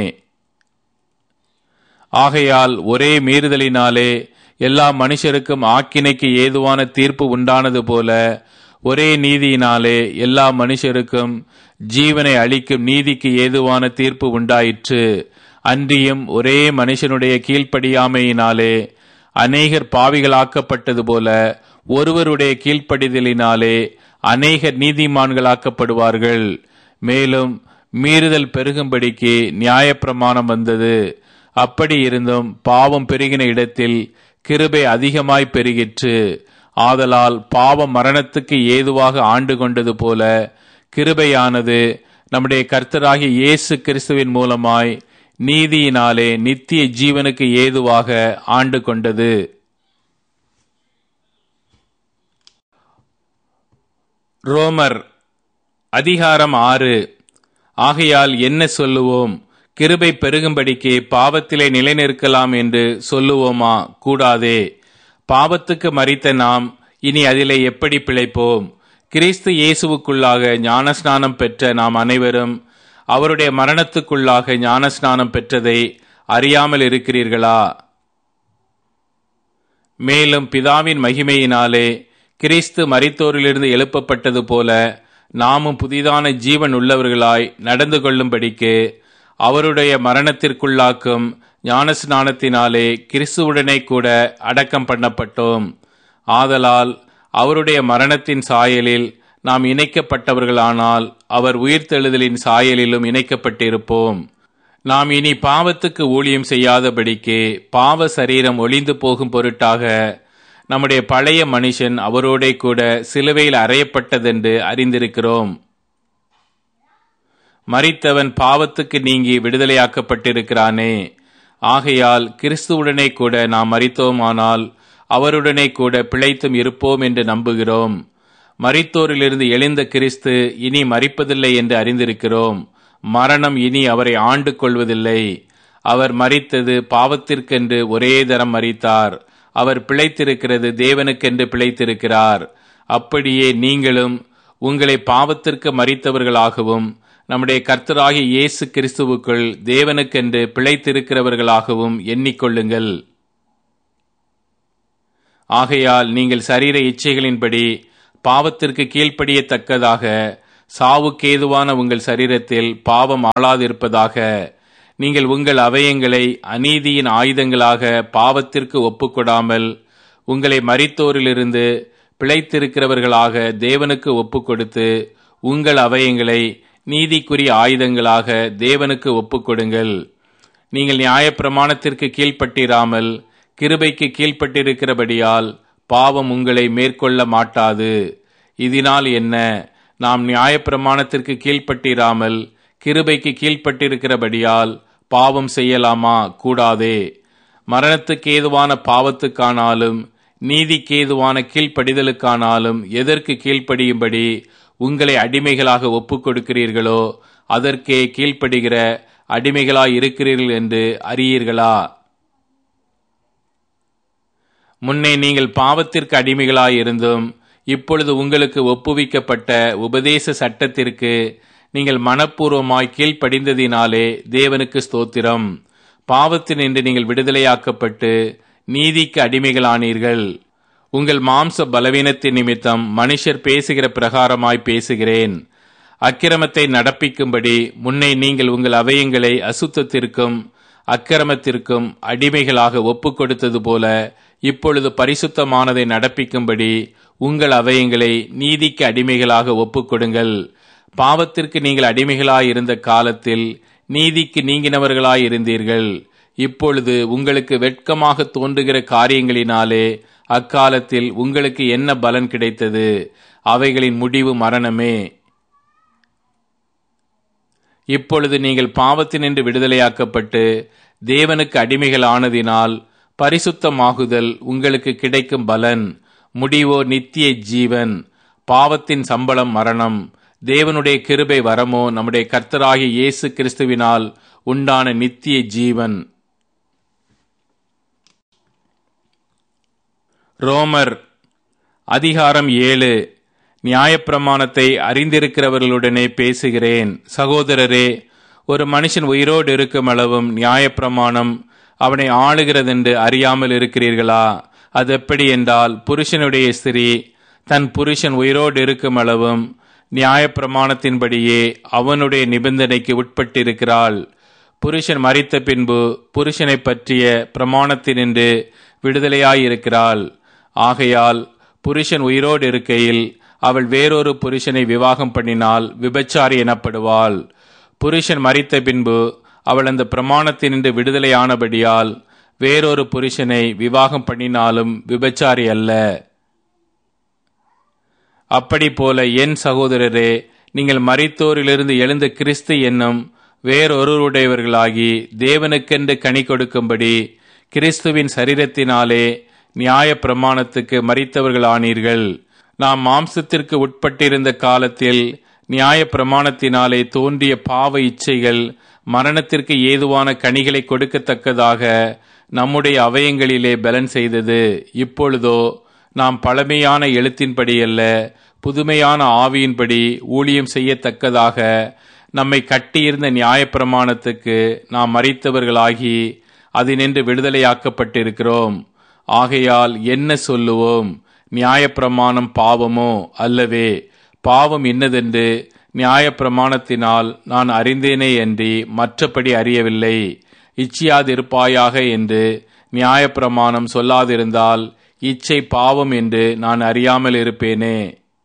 ஆகையால் ஒரே மீறுதலினாலே எல்லா மனுஷருக்கும் ஆக்கினைக்கு ஏதுவான தீர்ப்பு உண்டானது போல ஒரே நீதியினாலே எல்லா மனுஷருக்கும் ஜீவனை அளிக்கும் நீதிக்கு ஏதுவான தீர்ப்பு உண்டாயிற்று அன்றியும் ஒரே மனுஷனுடைய கீழ்ப்படியாமையினாலே அநேகர் பாவிகளாக்கப்பட்டது போல ஒருவருடைய கீழ்ப்படிதலினாலே அநேகர் நீதிமான்களாக்கப்படுவார்கள் மேலும் மீறுதல் பெருகும்படிக்கு நியாயப்பிரமாணம் வந்தது அப்படி இருந்தும் பாவம் பெருகின இடத்தில் கிருபை அதிகமாய் பெருகிற்று ஆதலால் பாவம் மரணத்துக்கு ஏதுவாக ஆண்டு கொண்டது போல கிருபையானது நம்முடைய கர்த்தராகிய இயேசு கிறிஸ்துவின் மூலமாய் நீதியினாலே நித்திய ஜீவனுக்கு ஏதுவாக ஆண்டு கொண்டது ரோமர் அதிகாரம் ஆறு ஆகையால் என்ன சொல்லுவோம் கிருபை பெருகும்படிக்கு பாவத்திலே நிலைநிற்கலாம் என்று சொல்லுவோமா கூடாதே பாவத்துக்கு மறித்த நாம் இனி அதிலே எப்படி பிழைப்போம் கிறிஸ்து இயேசுவுக்குள்ளாக ஞானஸ்நானம் பெற்ற நாம் அனைவரும் அவருடைய மரணத்துக்குள்ளாக ஞானஸ்நானம் பெற்றதை அறியாமல் இருக்கிறீர்களா மேலும் பிதாவின் மகிமையினாலே கிறிஸ்து மரித்தோரிலிருந்து எழுப்பப்பட்டது போல நாமும் புதிதான ஜீவன் உள்ளவர்களாய் நடந்து கொள்ளும்படிக்கு அவருடைய மரணத்திற்குள்ளாக்கும் ஞானஸ்நானத்தினாலே கிறிஸ்துவுடனே கூட அடக்கம் பண்ணப்பட்டோம் ஆதலால் அவருடைய மரணத்தின் சாயலில் நாம் இணைக்கப்பட்டவர்களானால் அவர் உயிர்த்தெழுதலின் சாயலிலும் இணைக்கப்பட்டிருப்போம் நாம் இனி பாவத்துக்கு ஊழியம் செய்யாதபடிக்கு பாவ சரீரம் ஒளிந்து போகும் பொருட்டாக நம்முடைய பழைய மனுஷன் அவரோடே கூட சிலுவையில் அறையப்பட்டதென்று அறிந்திருக்கிறோம் மறித்தவன் பாவத்துக்கு நீங்கி விடுதலையாக்கப்பட்டிருக்கிறானே ஆகையால் கிறிஸ்துவுடனே கூட நாம் மறித்தோமானால் அவருடனே கூட பிழைத்தும் இருப்போம் என்று நம்புகிறோம் மறித்தோரிலிருந்து எழுந்த கிறிஸ்து இனி மறிப்பதில்லை என்று அறிந்திருக்கிறோம் மரணம் இனி அவரை ஆண்டு கொள்வதில்லை அவர் மறித்தது பாவத்திற்கென்று ஒரே தரம் மறித்தார் அவர் பிழைத்திருக்கிறது தேவனுக்கென்று பிழைத்திருக்கிறார் அப்படியே நீங்களும் உங்களை பாவத்திற்கு மறித்தவர்களாகவும் நம்முடைய கர்த்தராகிய இயேசு கிறிஸ்துவுக்குள் தேவனுக்கென்று பிழைத்திருக்கிறவர்களாகவும் எண்ணிக்கொள்ளுங்கள் ஆகையால் நீங்கள் சரீர இச்சைகளின்படி பாவத்திற்கு கீழ்ப்படியத்தக்கதாக சாவுக்கேதுவான உங்கள் சரீரத்தில் பாவம் ஆளாதிருப்பதாக நீங்கள் உங்கள் அவயங்களை அநீதியின் ஆயுதங்களாக பாவத்திற்கு ஒப்புக்கொடாமல் உங்களை மரித்தோரிலிருந்து பிழைத்திருக்கிறவர்களாக தேவனுக்கு ஒப்புக்கொடுத்து உங்கள் அவயங்களை நீதிக்குரிய ஆயுதங்களாக தேவனுக்கு ஒப்புக்கொடுங்கள் நீங்கள் நியாயப்பிரமாணத்திற்கு கீழ்ப்பட்டிராமல் கிருபைக்கு கீழ்ப்பட்டிருக்கிறபடியால் பாவம் உங்களை மேற்கொள்ள மாட்டாது இதனால் என்ன நாம் நியாயப்பிரமாணத்திற்கு கீழ்ப்பட்டிராமல் கிருபைக்கு கீழ்ப்பட்டிருக்கிறபடியால் பாவம் செய்யலாமா கூடாதே மரணத்துக்கு ஏதுவான பாவத்துக்கானாலும் நீதிக்கேதுவான கீழ்ப்படிதலுக்கானாலும் எதற்கு கீழ்ப்படியும்படி உங்களை அடிமைகளாக ஒப்புக் கொடுக்கிறீர்களோ அதற்கே கீழ்ப்படுகிற அடிமைகளாய் இருக்கிறீர்கள் என்று அறியீர்களா முன்னே நீங்கள் பாவத்திற்கு அடிமைகளாய் இருந்தும் இப்பொழுது உங்களுக்கு ஒப்புவிக்கப்பட்ட உபதேச சட்டத்திற்கு நீங்கள் மனப்பூர்வமாய் கீழ்ப்படிந்ததினாலே தேவனுக்கு ஸ்தோத்திரம் பாவத்தினின்று நீங்கள் விடுதலையாக்கப்பட்டு நீதிக்கு அடிமைகளானீர்கள் உங்கள் மாம்ச பலவீனத்தின் நிமித்தம் மனுஷர் பேசுகிற பிரகாரமாய் பேசுகிறேன் அக்கிரமத்தை நடப்பிக்கும்படி முன்னே நீங்கள் உங்கள் அவயங்களை அசுத்தத்திற்கும் அக்கிரமத்திற்கும் அடிமைகளாக ஒப்புக் கொடுத்தது போல இப்பொழுது பரிசுத்தமானதை நடப்பிக்கும்படி உங்கள் அவயங்களை நீதிக்கு அடிமைகளாக ஒப்புக் கொடுங்கள் பாவத்திற்கு நீங்கள் அடிமைகளாய் இருந்த காலத்தில் நீதிக்கு நீங்கினவர்களாய் இருந்தீர்கள் இப்பொழுது உங்களுக்கு வெட்கமாக தோன்றுகிற காரியங்களினாலே அக்காலத்தில் உங்களுக்கு என்ன பலன் கிடைத்தது அவைகளின் முடிவு மரணமே இப்பொழுது நீங்கள் பாவத்தினின்று விடுதலையாக்கப்பட்டு தேவனுக்கு அடிமைகள் ஆனதினால் பரிசுத்தமாகுதல் உங்களுக்கு கிடைக்கும் பலன் முடிவோ நித்திய ஜீவன் பாவத்தின் சம்பளம் மரணம் தேவனுடைய கிருபை வரமோ நம்முடைய கர்த்தராகிய இயேசு கிறிஸ்துவினால் உண்டான நித்திய ஜீவன் ரோமர் அதிகாரம் ஏழு நியாயப்பிரமாணத்தை அறிந்திருக்கிறவர்களுடனே பேசுகிறேன் சகோதரரே ஒரு மனுஷன் உயிரோடு இருக்கும் அளவும் நியாயப்பிரமாணம் அவனை ஆளுகிறதென்று அறியாமல் இருக்கிறீர்களா அது எப்படி என்றால் புருஷனுடைய ஸ்திரீ தன் புருஷன் உயிரோடு இருக்கும் அளவும் நியாயப்பிரமாணத்தின்படியே அவனுடைய நிபந்தனைக்கு உட்பட்டிருக்கிறாள் புருஷன் மறித்த பின்பு புருஷனை பற்றிய பிரமாணத்தினின்று விடுதலையாயிருக்கிறாள் ஆகையால் புருஷன் உயிரோடு இருக்கையில் அவள் வேறொரு புருஷனை விவாகம் பண்ணினால் விபச்சாரி எனப்படுவாள் புருஷன் மறித்த பின்பு அவள் அந்த பிரமாணத்தினின்று விடுதலையானபடியால் வேறொரு புருஷனை விவாகம் பண்ணினாலும் விபச்சாரி அல்ல அப்படி போல என் சகோதரரே நீங்கள் மறித்தோரிலிருந்து எழுந்த கிறிஸ்து என்னும் வேறொருவருடையவர்களாகி தேவனுக்கென்று கனி கொடுக்கும்படி கிறிஸ்துவின் சரீரத்தினாலே நியாய பிரமாணத்துக்கு மறித்தவர்கள் ஆனீர்கள் நாம் மாம்சத்திற்கு உட்பட்டிருந்த காலத்தில் நியாய பிரமாணத்தினாலே தோன்றிய பாவ இச்சைகள் மரணத்திற்கு ஏதுவான கனிகளை கொடுக்கத்தக்கதாக நம்முடைய அவயங்களிலே பலன் செய்தது இப்பொழுதோ நாம் பழமையான எழுத்தின்படி அல்ல புதுமையான ஆவியின்படி ஊழியம் செய்யத்தக்கதாக நம்மை கட்டியிருந்த நியாயப்பிரமாணத்துக்கு நாம் மறித்தவர்களாகி அதினின்று விடுதலையாக்கப்பட்டிருக்கிறோம் ஆகையால் என்ன சொல்லுவோம் நியாயப்பிரமாணம் பாவமோ அல்லவே பாவம் இன்னதென்று நியாயப்பிரமாணத்தினால் நான் அறிந்தேனே அன்றி மற்றபடி அறியவில்லை இச்சியாதிருப்பாயாக என்று நியாயப்பிரமாணம் சொல்லாதிருந்தால் இச்சை பாவம் என்று நான் அறியாமல் இருப்பேனே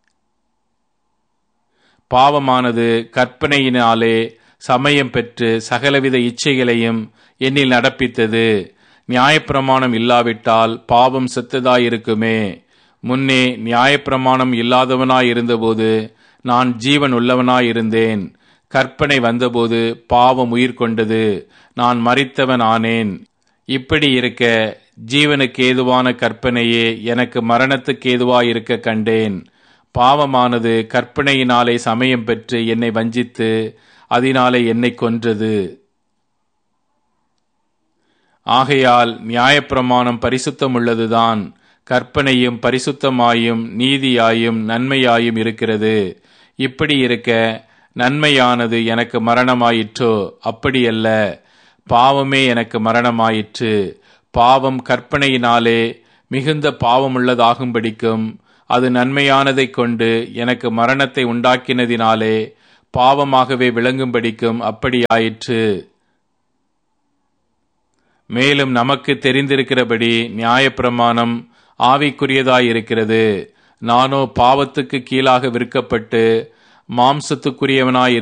பாவமானது கற்பனையினாலே சமயம் பெற்று சகலவித இச்சைகளையும் என்னில் நடப்பித்தது நியாயப்பிரமாணம் இல்லாவிட்டால் பாவம் செத்ததாயிருக்குமே முன்னே நியாயப்பிரமாணம் இல்லாதவனாயிருந்தபோது நான் ஜீவன் உள்ளவனாயிருந்தேன் கற்பனை வந்தபோது பாவம் உயிர் கொண்டது நான் மறித்தவன் ஆனேன் இப்படி இருக்க ஜீவனுக்கு ஏதுவான கற்பனையே எனக்கு மரணத்துக்கு ஏதுவாயிருக்க கண்டேன் பாவமானது கற்பனையினாலே சமயம் பெற்று என்னை வஞ்சித்து அதனாலே என்னை கொன்றது ஆகையால் நியாயப்பிரமாணம் பரிசுத்தம் உள்ளதுதான் கற்பனையும் பரிசுத்தமாயும் நீதியாயும் நன்மையாயும் இருக்கிறது இப்படி இருக்க நன்மையானது எனக்கு மரணமாயிற்றோ அப்படியல்ல பாவமே எனக்கு மரணமாயிற்று பாவம் கற்பனையினாலே மிகுந்த பாவமுள்ளதாகும்படிக்கும் அது நன்மையானதைக் கொண்டு எனக்கு மரணத்தை உண்டாக்கினதினாலே பாவமாகவே விளங்கும்படிக்கும் அப்படியாயிற்று மேலும் நமக்கு தெரிந்திருக்கிறபடி நியாயப்பிரமாணம் ஆவிக்குரியதாயிருக்கிறது நானோ பாவத்துக்கு கீழாக விற்கப்பட்டு மாம்சத்துக்குரியவனாய்